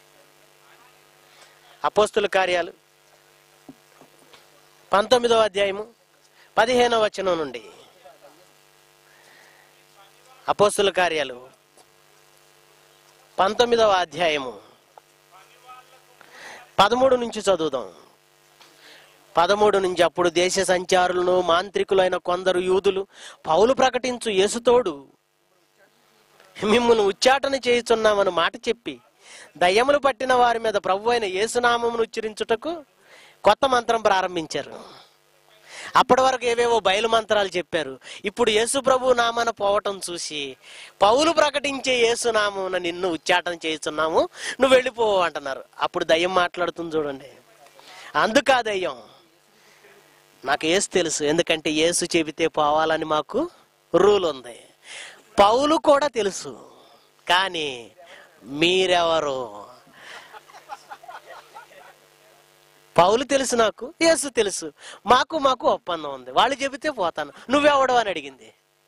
అపోస్తుల కార్యాలు పంతొమ్మిదవ అధ్యాయము పదిహేనవ వచనం నుండి అపోస్తుల కార్యాలు పంతొమ్మిదవ అధ్యాయము పదమూడు నుంచి చదువుదాం పదమూడు నుంచి అప్పుడు దేశ సంచారులను మాంత్రికులైన కొందరు యూదులు పౌలు ప్రకటించు యేసుతోడు మిమ్మల్ని ఉచ్చాటన చేయుచున్నామని మాట చెప్పి దయ్యములు పట్టిన వారి మీద ప్రభు అయిన యేసునామమును ఉచ్చరించుటకు కొత్త మంత్రం ప్రారంభించారు అప్పటి వరకు ఏవేవో బయలు మంత్రాలు చెప్పారు ఇప్పుడు యేసు ప్రభు నామన పోవటం చూసి పౌలు ప్రకటించే యేసు నామమున నిన్ను ఉచ్చాటన చేస్తున్నాము నువ్వు వెళ్ళిపోవు అంటున్నారు అప్పుడు దయ్యం మాట్లాడుతుంది చూడండి అందుకా దయ్యం నాకు ఏసు తెలుసు ఎందుకంటే యేసు చెబితే పోవాలని మాకు రూల్ ఉంది పౌలు కూడా తెలుసు కానీ మీరెవరు పౌలు తెలుసు నాకు యేసు తెలుసు మాకు మాకు ఒప్పందం ఉంది వాళ్ళు చెబితే పోతాను నువ్వెవడు అని అడిగింది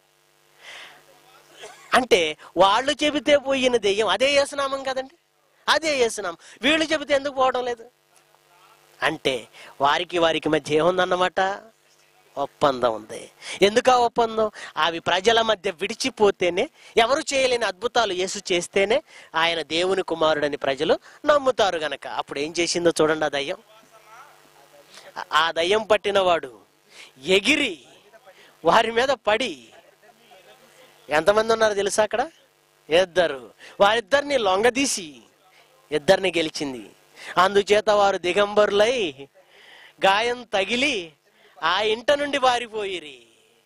అంటే వాళ్ళు చెబితే పోయిన దెయ్యం అదే యేసునామం కదండి అదే యేసునామం వీళ్ళు చెబితే ఎందుకు పోవడం లేదు అంటే వారికి వారికి మధ్య ఏముందన్నమాట ఒప్పందం ఉంది ఎందుకు ఆ ఒప్పందం అవి ప్రజల మధ్య విడిచిపోతేనే ఎవరు చేయలేని అద్భుతాలు యేసు చేస్తేనే ఆయన దేవుని కుమారుడని ప్రజలు నమ్ముతారు గనక అప్పుడు ఏం చేసిందో చూడండి ఆ దయ్యం ఆ- ఆ దయ్యం పట్టినవాడు ఎగిరి వారి మీద పడి ఎంతమంది ఉన్నారు తెలుసా అక్కడ ఇద్దరు వారిద్దరిని లొంగదీసి ఇద్దరిని గెలిచింది అందుచేత వారు దిగంబరులై గాయం తగిలి ఆ ఇంట నుండి పారిపోయిరి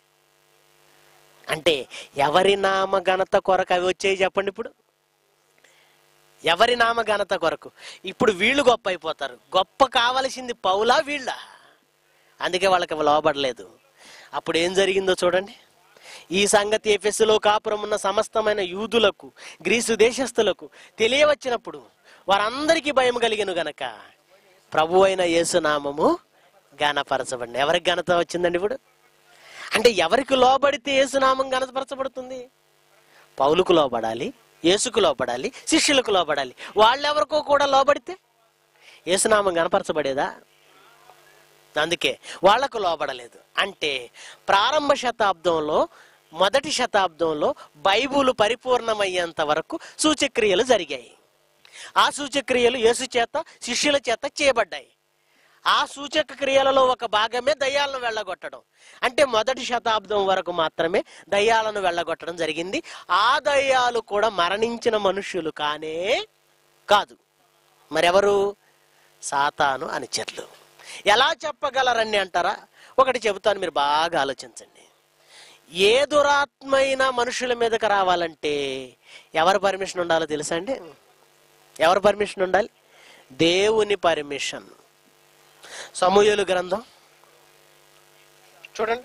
అంటే ఎవరి నామ ఘనత కొరకు అవి వచ్చాయి చెప్పండి ఇప్పుడు ఎవరి నామ ఘనత కొరకు ఇప్పుడు వీళ్ళు గొప్ప అయిపోతారు గొప్ప కావలసింది పౌలా వీళ్ళ అందుకే వాళ్ళకి లోబడలేదు అప్పుడు ఏం జరిగిందో చూడండి ఈ సంగతి ఎఫెస్సులో కాపురం ఉన్న సమస్తమైన యూదులకు గ్రీసు దేశస్థులకు తెలియవచ్చినప్పుడు వారందరికీ భయం కలిగిన గనక ప్రభు అయిన యేసునామము ఘనపరచబడింది ఎవరికి ఘనత వచ్చిందండి ఇప్పుడు అంటే ఎవరికి లోబడితే యేసునామం ఘనపరచబడుతుంది పౌలుకు లోబడాలి యేసుకు లోబడాలి శిష్యులకు లోబడాలి వాళ్ళెవరికో కూడా లోబడితే యేసునామం కనపరచబడేదా అందుకే వాళ్లకు లోబడలేదు అంటే ప్రారంభ శతాబ్దంలో మొదటి శతాబ్దంలో బైబుల్ పరిపూర్ణమయ్యేంత వరకు సూచక్రియలు జరిగాయి ఆ సూచక్రియలు యేసు చేత శిష్యుల చేత చేయబడ్డాయి ఆ సూచక క్రియలలో ఒక భాగమే దయ్యాలను వెళ్ళగొట్టడం అంటే మొదటి శతాబ్దం వరకు మాత్రమే దయ్యాలను వెళ్ళగొట్టడం జరిగింది ఆ దయ్యాలు కూడా మరణించిన మనుష్యులు కానే కాదు మరెవరు సాతాను అనుచరులు ఎలా చెప్పగలరని అంటారా ఒకటి చెబుతాను మీరు బాగా ఆలోచించండి ఏ దురాత్మైన మనుషుల మీదకి రావాలంటే ఎవరి పర్మిషన్ ఉండాలో తెలుసా అండి ఎవరి పర్మిషన్ ఉండాలి దేవుని పర్మిషన్ సమూహలు గ్రంథం చూడండి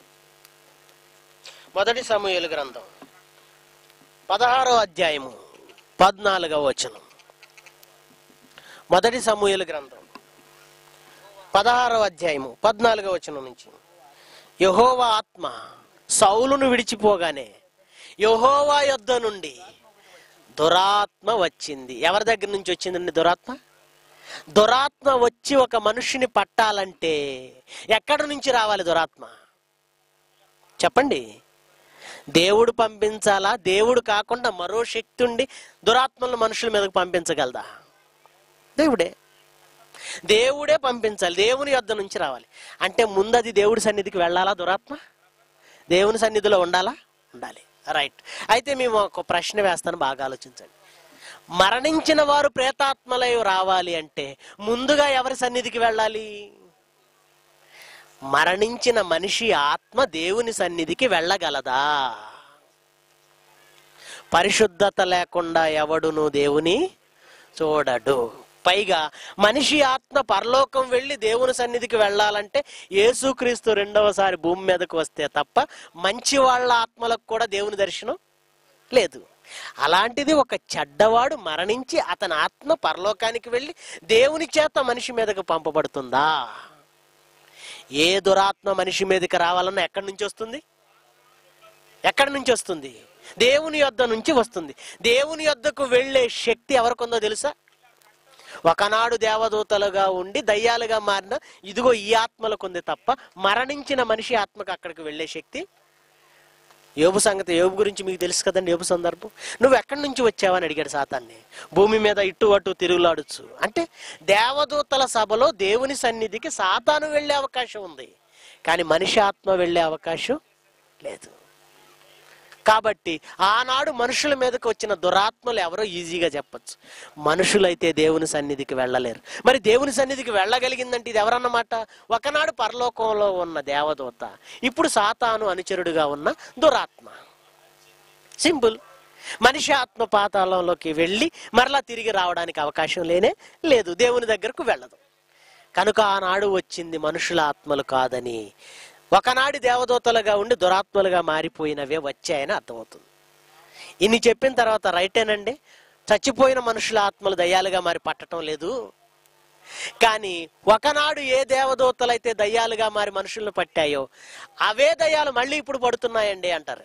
మొదటి సమూహలు గ్రంథం పదహారో అధ్యాయము పద్నాలుగవ వచనం మొదటి సమూహల గ్రంథం పదహారవ అధ్యాయము పద్నాలుగవ వచనం నుంచి యహోవా ఆత్మ సౌలును విడిచిపోగానే యహోవా యొద్ద నుండి దురాత్మ వచ్చింది ఎవరి దగ్గర నుంచి వచ్చిందండి దురాత్మ దురాత్మ వచ్చి ఒక మనుషుని పట్టాలంటే ఎక్కడి నుంచి రావాలి దురాత్మ చెప్పండి దేవుడు పంపించాలా దేవుడు కాకుండా మరో శక్తి ఉండి దురాత్మలను మనుషుల మీదకు పంపించగలదా దేవుడే దేవుడే పంపించాలి దేవుని యొద్ద నుంచి రావాలి అంటే ముందు అది దేవుడి సన్నిధికి వెళ్ళాలా దురాత్మ దేవుని సన్నిధిలో ఉండాలా ఉండాలి రైట్ అయితే మేము ఒక ప్రశ్న వేస్తాను బాగా ఆలోచించండి మరణించిన వారు ప్రేతాత్మలై రావాలి అంటే ముందుగా ఎవరి సన్నిధికి వెళ్ళాలి మరణించిన మనిషి ఆత్మ దేవుని సన్నిధికి వెళ్ళగలదా పరిశుద్ధత లేకుండా ఎవడును దేవుని చూడడు పైగా మనిషి ఆత్మ పరలోకం వెళ్ళి దేవుని సన్నిధికి వెళ్ళాలంటే యేసుక్రీస్తు రెండవసారి భూమి మీదకు వస్తే తప్ప మంచి వాళ్ళ ఆత్మలకు కూడా దేవుని దర్శనం లేదు అలాంటిది ఒక చెడ్డవాడు మరణించి అతని ఆత్మ పరలోకానికి వెళ్ళి దేవుని చేత మనిషి మీదకు పంపబడుతుందా ఏ దురాత్మ మనిషి మీదకి రావాలన్నా ఎక్కడి నుంచి వస్తుంది ఎక్కడి నుంచి వస్తుంది దేవుని యొద్ద నుంచి వస్తుంది దేవుని యొద్దకు వెళ్ళే శక్తి ఎవరికొందో తెలుసా ఒకనాడు దేవదూతలుగా ఉండి దయ్యాలుగా మారిన ఇదిగో ఈ ఆత్మలకు ఉంది తప్ప మరణించిన మనిషి ఆత్మకు అక్కడికి వెళ్ళే శక్తి యోబు సంగతి యోబు గురించి మీకు తెలుసు కదండి యోబు సందర్భం నువ్వు ఎక్కడి నుంచి వచ్చావని అడిగాడు సాతాన్ని భూమి మీద ఇటు అటు తిరుగులాడచ్చు అంటే దేవదూతల సభలో దేవుని సన్నిధికి సాతాను వెళ్ళే అవకాశం ఉంది కానీ మనిషి ఆత్మ వెళ్ళే అవకాశం లేదు కాబట్టి ఆనాడు మనుషుల మీదకి వచ్చిన దురాత్మలు ఎవరో ఈజీగా చెప్పచ్చు మనుషులైతే దేవుని సన్నిధికి వెళ్ళలేరు మరి దేవుని సన్నిధికి వెళ్ళగలిగిందంటే ఇది ఎవరన్నమాట ఒకనాడు పరలోకంలో ఉన్న దేవదూత ఇప్పుడు సాతాను అనుచరుడుగా ఉన్న దురాత్మ సింపుల్ మనిషి ఆత్మ పాతాళంలోకి వెళ్ళి మరలా తిరిగి రావడానికి అవకాశం లేనే లేదు దేవుని దగ్గరకు వెళ్ళదు కనుక ఆనాడు వచ్చింది మనుషుల ఆత్మలు కాదని ఒకనాడు దేవదూతలుగా ఉండి దురాత్మలుగా మారిపోయినవే వచ్చాయని అర్థమవుతుంది ఇన్ని చెప్పిన తర్వాత రైటేనండి చచ్చిపోయిన మనుషుల ఆత్మలు దయ్యాలుగా మారి పట్టడం లేదు కానీ ఒకనాడు ఏ దేవదూతలైతే దయ్యాలుగా మారి మనుషులను పట్టాయో అవే దయ్యాలు మళ్ళీ ఇప్పుడు పడుతున్నాయండి అంటారు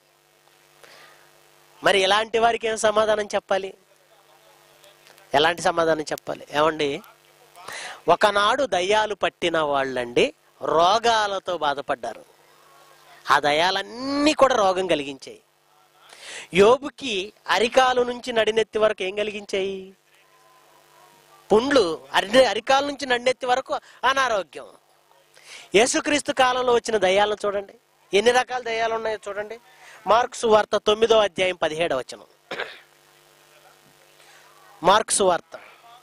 మరి ఇలాంటి వారికి ఏం సమాధానం చెప్పాలి ఎలాంటి సమాధానం చెప్పాలి ఏమండి ఒకనాడు దయ్యాలు పట్టిన వాళ్ళండి రోగాలతో బాధపడ్డారు ఆ దయాలన్నీ కూడా రోగం కలిగించాయి యోబుకి అరికాలు నుంచి నడినెత్తి వరకు ఏం కలిగించాయి పుండ్లు అరి అరికాల నుంచి నడినెత్తి వరకు అనారోగ్యం యేసుక్రీస్తు కాలంలో వచ్చిన దయ్యాలను చూడండి ఎన్ని రకాల దయ్యాలు ఉన్నాయో చూడండి మార్క్స్ వార్త తొమ్మిదో అధ్యాయం పదిహేడవ వచనం మార్క్స్ వార్త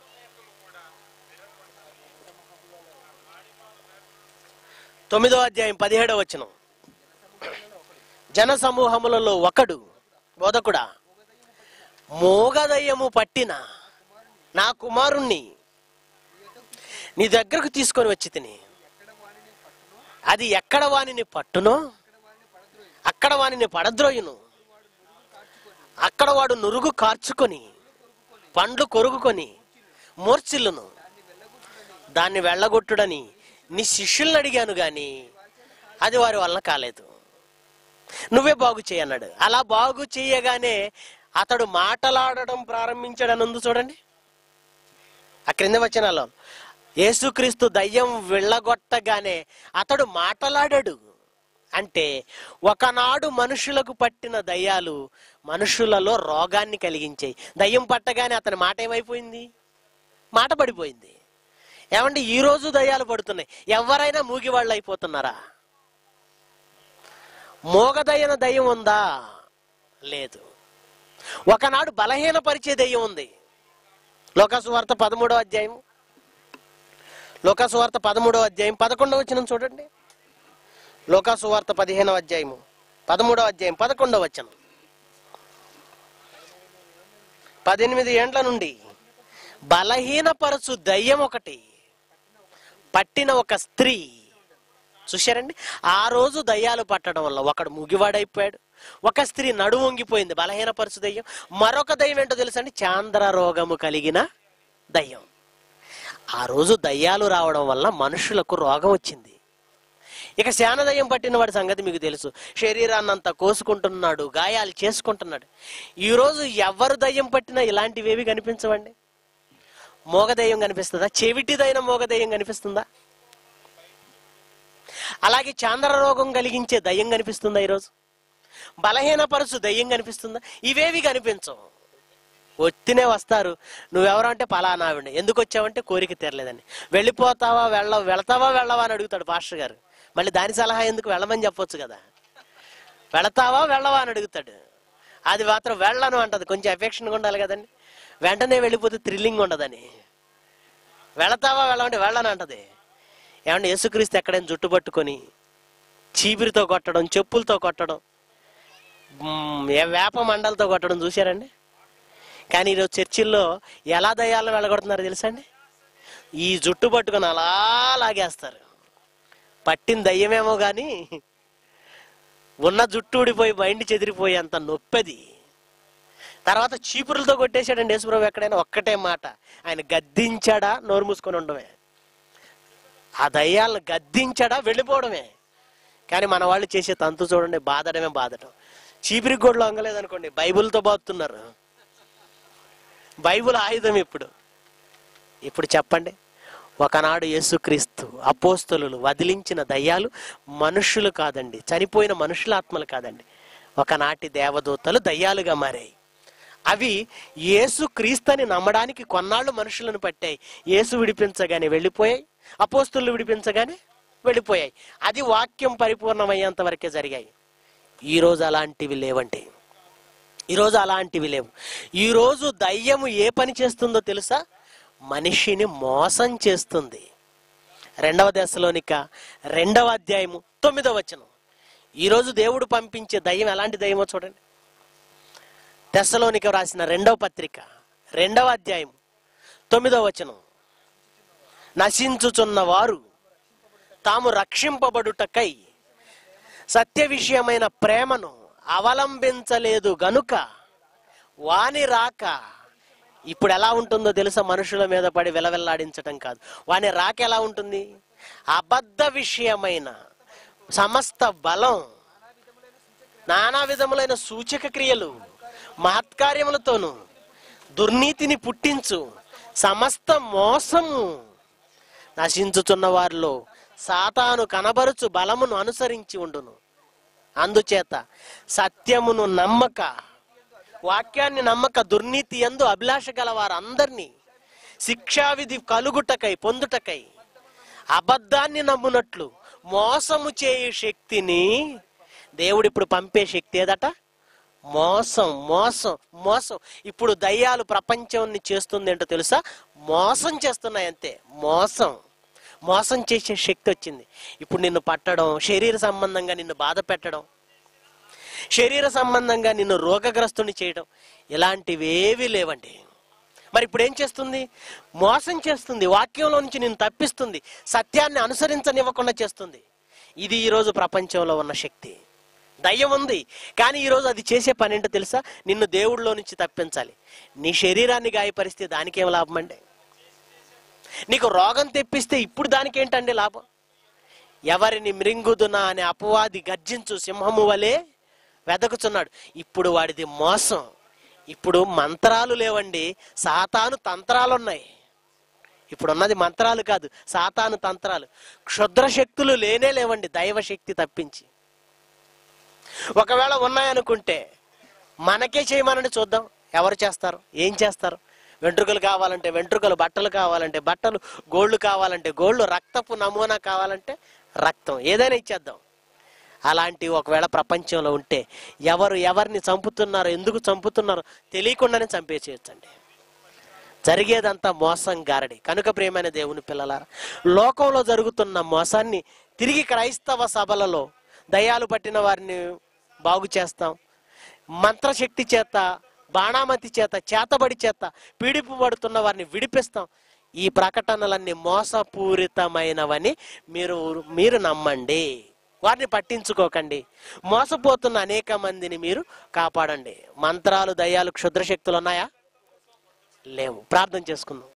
తొమ్మిదో అధ్యాయం పదిహేడవ వచనం జన సమూహములలో ఒకడు బోధకుడా మోగదయ్యము పట్టిన నా కుమారుణ్ణి నీ దగ్గరకు తీసుకొని వచ్చి తిని అది ఎక్కడ వానిని పట్టునో అక్కడ వానిని పడద్రోయును అక్కడ వాడు నురుగు కార్చుకొని పండ్లు కొరుకుకొని మూర్చిల్లును దాన్ని వెళ్ళగొట్టుడని నీ శిష్యుల్ని అడిగాను గాని అది వారి వల్ల కాలేదు నువ్వే బాగు చేయన్నాడు అలా బాగు చేయగానే అతడు మాటలాడడం ప్రారంభించాడని ఉంది చూడండి ఆ క్రింద వచనాల్లో యేసుక్రీస్తు దయ్యం వెళ్ళగొట్టగానే అతడు మాటలాడాడు అంటే ఒకనాడు మనుషులకు పట్టిన దయ్యాలు మనుషులలో రోగాన్ని కలిగించాయి దయ్యం పట్టగానే అతని మాట ఏమైపోయింది మాట పడిపోయింది ఏమండి ఈ రోజు దయ్యాలు పడుతున్నాయి ఎవరైనా మూగివాళ్ళు అయిపోతున్నారా మోగదయ్యన దయ్యం ఉందా లేదు ఒకనాడు బలహీనపరిచే దయ్యం ఉంది లోకసువార్త పదమూడో అధ్యాయం లోకసువార్త పదమూడో అధ్యాయం పదకొండవ వచనం చూడండి లోకాసువార్త పదిహేనవ అధ్యాయము పదమూడవ అధ్యాయం పదకొండవ వచనం పద్దెనిమిది ఏండ్ల నుండి బలహీనపరచు దయ్యం ఒకటి పట్టిన ఒక స్త్రీ చూశారండి ఆ రోజు దయ్యాలు పట్టడం వల్ల ఒకడు ముగివాడైపోయాడు ఒక స్త్రీ నడుము వంగిపోయింది బలహీనపరచు దయ్యం మరొక దయ్యం ఏంటో తెలుసండి చాంద్ర రోగము కలిగిన దయ్యం ఆ రోజు దయ్యాలు రావడం వల్ల మనుషులకు రోగం వచ్చింది ఇక శానదయ్యం పట్టిన వాడి సంగతి మీకు తెలుసు శరీరాన్ని అంతా కోసుకుంటున్నాడు గాయాలు చేసుకుంటున్నాడు ఈ రోజు ఎవరు దయ్యం పట్టినా ఇలాంటివేవి కనిపించవండి మోగదయ్యం కనిపిస్తుందా చెవిటిదైన మోగదయ్యం కనిపిస్తుందా అలాగే చాంద్ర రోగం కలిగించే దయ్యం కనిపిస్తుందా ఈరోజు బలహీనపరచు దయ్యం కనిపిస్తుందా ఇవేవి కనిపించవు వచ్చినే వస్తారు నువ్వెవరు అంటే పలానా ఆవిడ ఎందుకు వచ్చావంటే కోరిక తీరలేదని వెళ్ళిపోతావా వెళ్ళ వెళతావా వెళ్ళవా అని అడుగుతాడు పాస్టర్ గారు మళ్ళీ దాని సలహా ఎందుకు వెళ్ళమని చెప్పొచ్చు కదా వెళతావా వెళ్ళవా అని అడుగుతాడు అది మాత్రం వెళ్ళను అంటది కొంచెం ఎఫెక్షన్గా ఉండాలి కదండి వెంటనే వెళ్ళిపోతే థ్రిల్లింగ్ ఉండదని వెళతావా వెళ్ళమంటే వెళ్ళను అంటది ఏమంటే యేసుక్రీస్తు ఎక్కడైనా జుట్టు పట్టుకొని చీపిరితో కొట్టడం చెప్పులతో కొట్టడం మ్, ఏ వేప మండలతో కొట్టడం చూశారండి కానీ ఈరోజు చర్చిల్లో ఎలా దయ్యాలను వెళ్ళగొడుతున్నారు తెలుసా అండి ఈ జుట్టు పట్టుకొని అలా లాగేస్తారు పట్టిన దయ్యమేమో కానీ ఉన్న జుట్టు ఊడిపోయి మైండ్ చెదిరిపోయి అంత నొప్పది తర్వాత చీపురులతో కొట్టేశాడండి యేసుప్రభు ఎక్కడైనా ఒక్కటే మాట ఆయన గద్దించాడా నోరు మూసుకొని ఉండమే ఆ దయ్యాలను గద్దించాడా వెళ్ళిపోవడమే కానీ మన వాళ్ళు చేసే తంతు చూడండి బాధడమే బాధడం చీపిరికి కూడా లొంగలేదనుకోండి బైబిల్తో బాతున్నారు బైబిల్ ఆయుధం ఇప్పుడు ఇప్పుడు చెప్పండి ఒకనాడు యేసుక్రీస్తు అపోస్తలు వదిలించిన దయ్యాలు మనుషులు కాదండి చనిపోయిన మనుషుల ఆత్మలు కాదండి ఒకనాటి దేవదూతలు దయ్యాలుగా మారాయి అవి యేసు క్రీస్తుని నమ్మడానికి కొన్నాళ్ళు మనుషులను పట్టాయి యేసు విడిపించగానే వెళ్ళిపోయాయి అపోస్తులు విడిపించగానే వెళ్ళిపోయాయి అది వాక్యం పరిపూర్ణమయ్యేంత వరకే జరిగాయి ఈరోజు అలాంటివి లేవండి ఈరోజు అలాంటివి లేవు ఈరోజు దయ్యము ఏ పని చేస్తుందో తెలుసా మనిషిని మోసం చేస్తుంది రెండవ దశలోనిక రెండవ అధ్యాయము తొమ్మిదవ వచనం ఈరోజు దేవుడు పంపించే దయ్యం ఎలాంటి దయ్యమో చూడండి దశలోనిక రాసిన రెండవ పత్రిక రెండవ అధ్యాయం తొమ్మిదవ వచనం నశించుచున్న వారు తాము రక్షింపబడుటకై సత్య విషయమైన ప్రేమను అవలంబించలేదు గనుక వాని రాక ఇప్పుడు ఎలా ఉంటుందో తెలుసా మనుషుల మీద పడి విలవిల్లాడించటం కాదు వాని రాక ఎలా ఉంటుంది అబద్ధ విషయమైన సమస్త బలం నానా విధములైన సూచక క్రియలు మహత్కార్యములతోనూ దుర్నీతిని పుట్టించు సమస్త మోసము నశించుచున్న వారిలో సాతాను కనబరుచు బలమును అనుసరించి ఉండును అందుచేత సత్యమును నమ్మక వాక్యాన్ని నమ్మక దుర్నీతి ఎందు అభిలాష గల వారందరినీ శిక్షావిధి కలుగుటకై పొందుటకై అబద్ధాన్ని నమ్మునట్లు మోసము చేయు శక్తిని దేవుడు ఇప్పుడు పంపే శక్తి ఏదట మోసం మోసం మోసం ఇప్పుడు దయ్యాలు ప్రపంచాన్ని చేస్తుంది ఏంటో తెలుసా మోసం చేస్తున్నాయి అంతే మోసం మోసం చేసే శక్తి వచ్చింది ఇప్పుడు నిన్ను పట్టడం శరీర సంబంధంగా నిన్ను బాధ పెట్టడం శరీర సంబంధంగా నిన్ను రోగగ్రస్తుని చేయడం ఇలాంటివి ఏవీ లేవండి మరి ఇప్పుడు ఏం చేస్తుంది మోసం చేస్తుంది వాక్యంలో నుంచి నిన్ను తప్పిస్తుంది సత్యాన్ని అనుసరించనివ్వకుండా చేస్తుంది ఇది ఈరోజు ప్రపంచంలో ఉన్న శక్తి దయ్యం ఉంది కానీ ఈరోజు అది చేసే పని ఏంటో తెలుసా నిన్ను దేవుడిలో నుంచి తప్పించాలి నీ శరీరాన్ని గాయపరిస్తే దానికేం లాభం అండి నీకు రోగం తెప్పిస్తే ఇప్పుడు దానికి ఏంటండి లాభం ఎవరిని మృంగుదునా అనే అపవాది గర్జించు సింహము వలె వెదకుచున్నాడు ఇప్పుడు వాడిది మోసం ఇప్పుడు మంత్రాలు లేవండి సాతాను తంత్రాలు ఉన్నాయి ఇప్పుడు ఉన్నది మంత్రాలు కాదు సాతాను తంత్రాలు క్షుద్ర శక్తులు లేనే లేవండి దైవ శక్తి తప్పించి ఒకవేళ ఉన్నాయనుకుంటే మనకే చేయమనండి చూద్దాం ఎవరు చేస్తారు ఏం చేస్తారు వెంట్రుకలు కావాలంటే వెంట్రుకలు బట్టలు కావాలంటే బట్టలు గోళ్ళు కావాలంటే గోళ్ళు రక్తపు నమూనా కావాలంటే రక్తం ఏదైనా ఇచ్చేద్దాం అలాంటివి ఒకవేళ ప్రపంచంలో ఉంటే ఎవరు ఎవరిని చంపుతున్నారో ఎందుకు చంపుతున్నారో తెలియకుండానే చంపేసేయచ్చండి జరిగేదంతా మోసం గారడి కనుక ప్రియమైన దేవుని పిల్లలారా లోకంలో జరుగుతున్న మోసాన్ని తిరిగి క్రైస్తవ సభలలో దయాలు పట్టిన వారిని బాగు చేస్తాం మంత్రశక్తి చేత బాణామతి చేత చేతబడి చేత పీడిపబడుతున్న వారిని విడిపిస్తాం ఈ ప్రకటనలన్నీ మోసపూరితమైనవని మీరు మీరు నమ్మండి వారిని పట్టించుకోకండి మోసపోతున్న అనేక మందిని మీరు కాపాడండి మంత్రాలు దయ్యాలు క్షుద్ర శక్తులు ఉన్నాయా లేవు ప్రార్థన చేసుకుందాం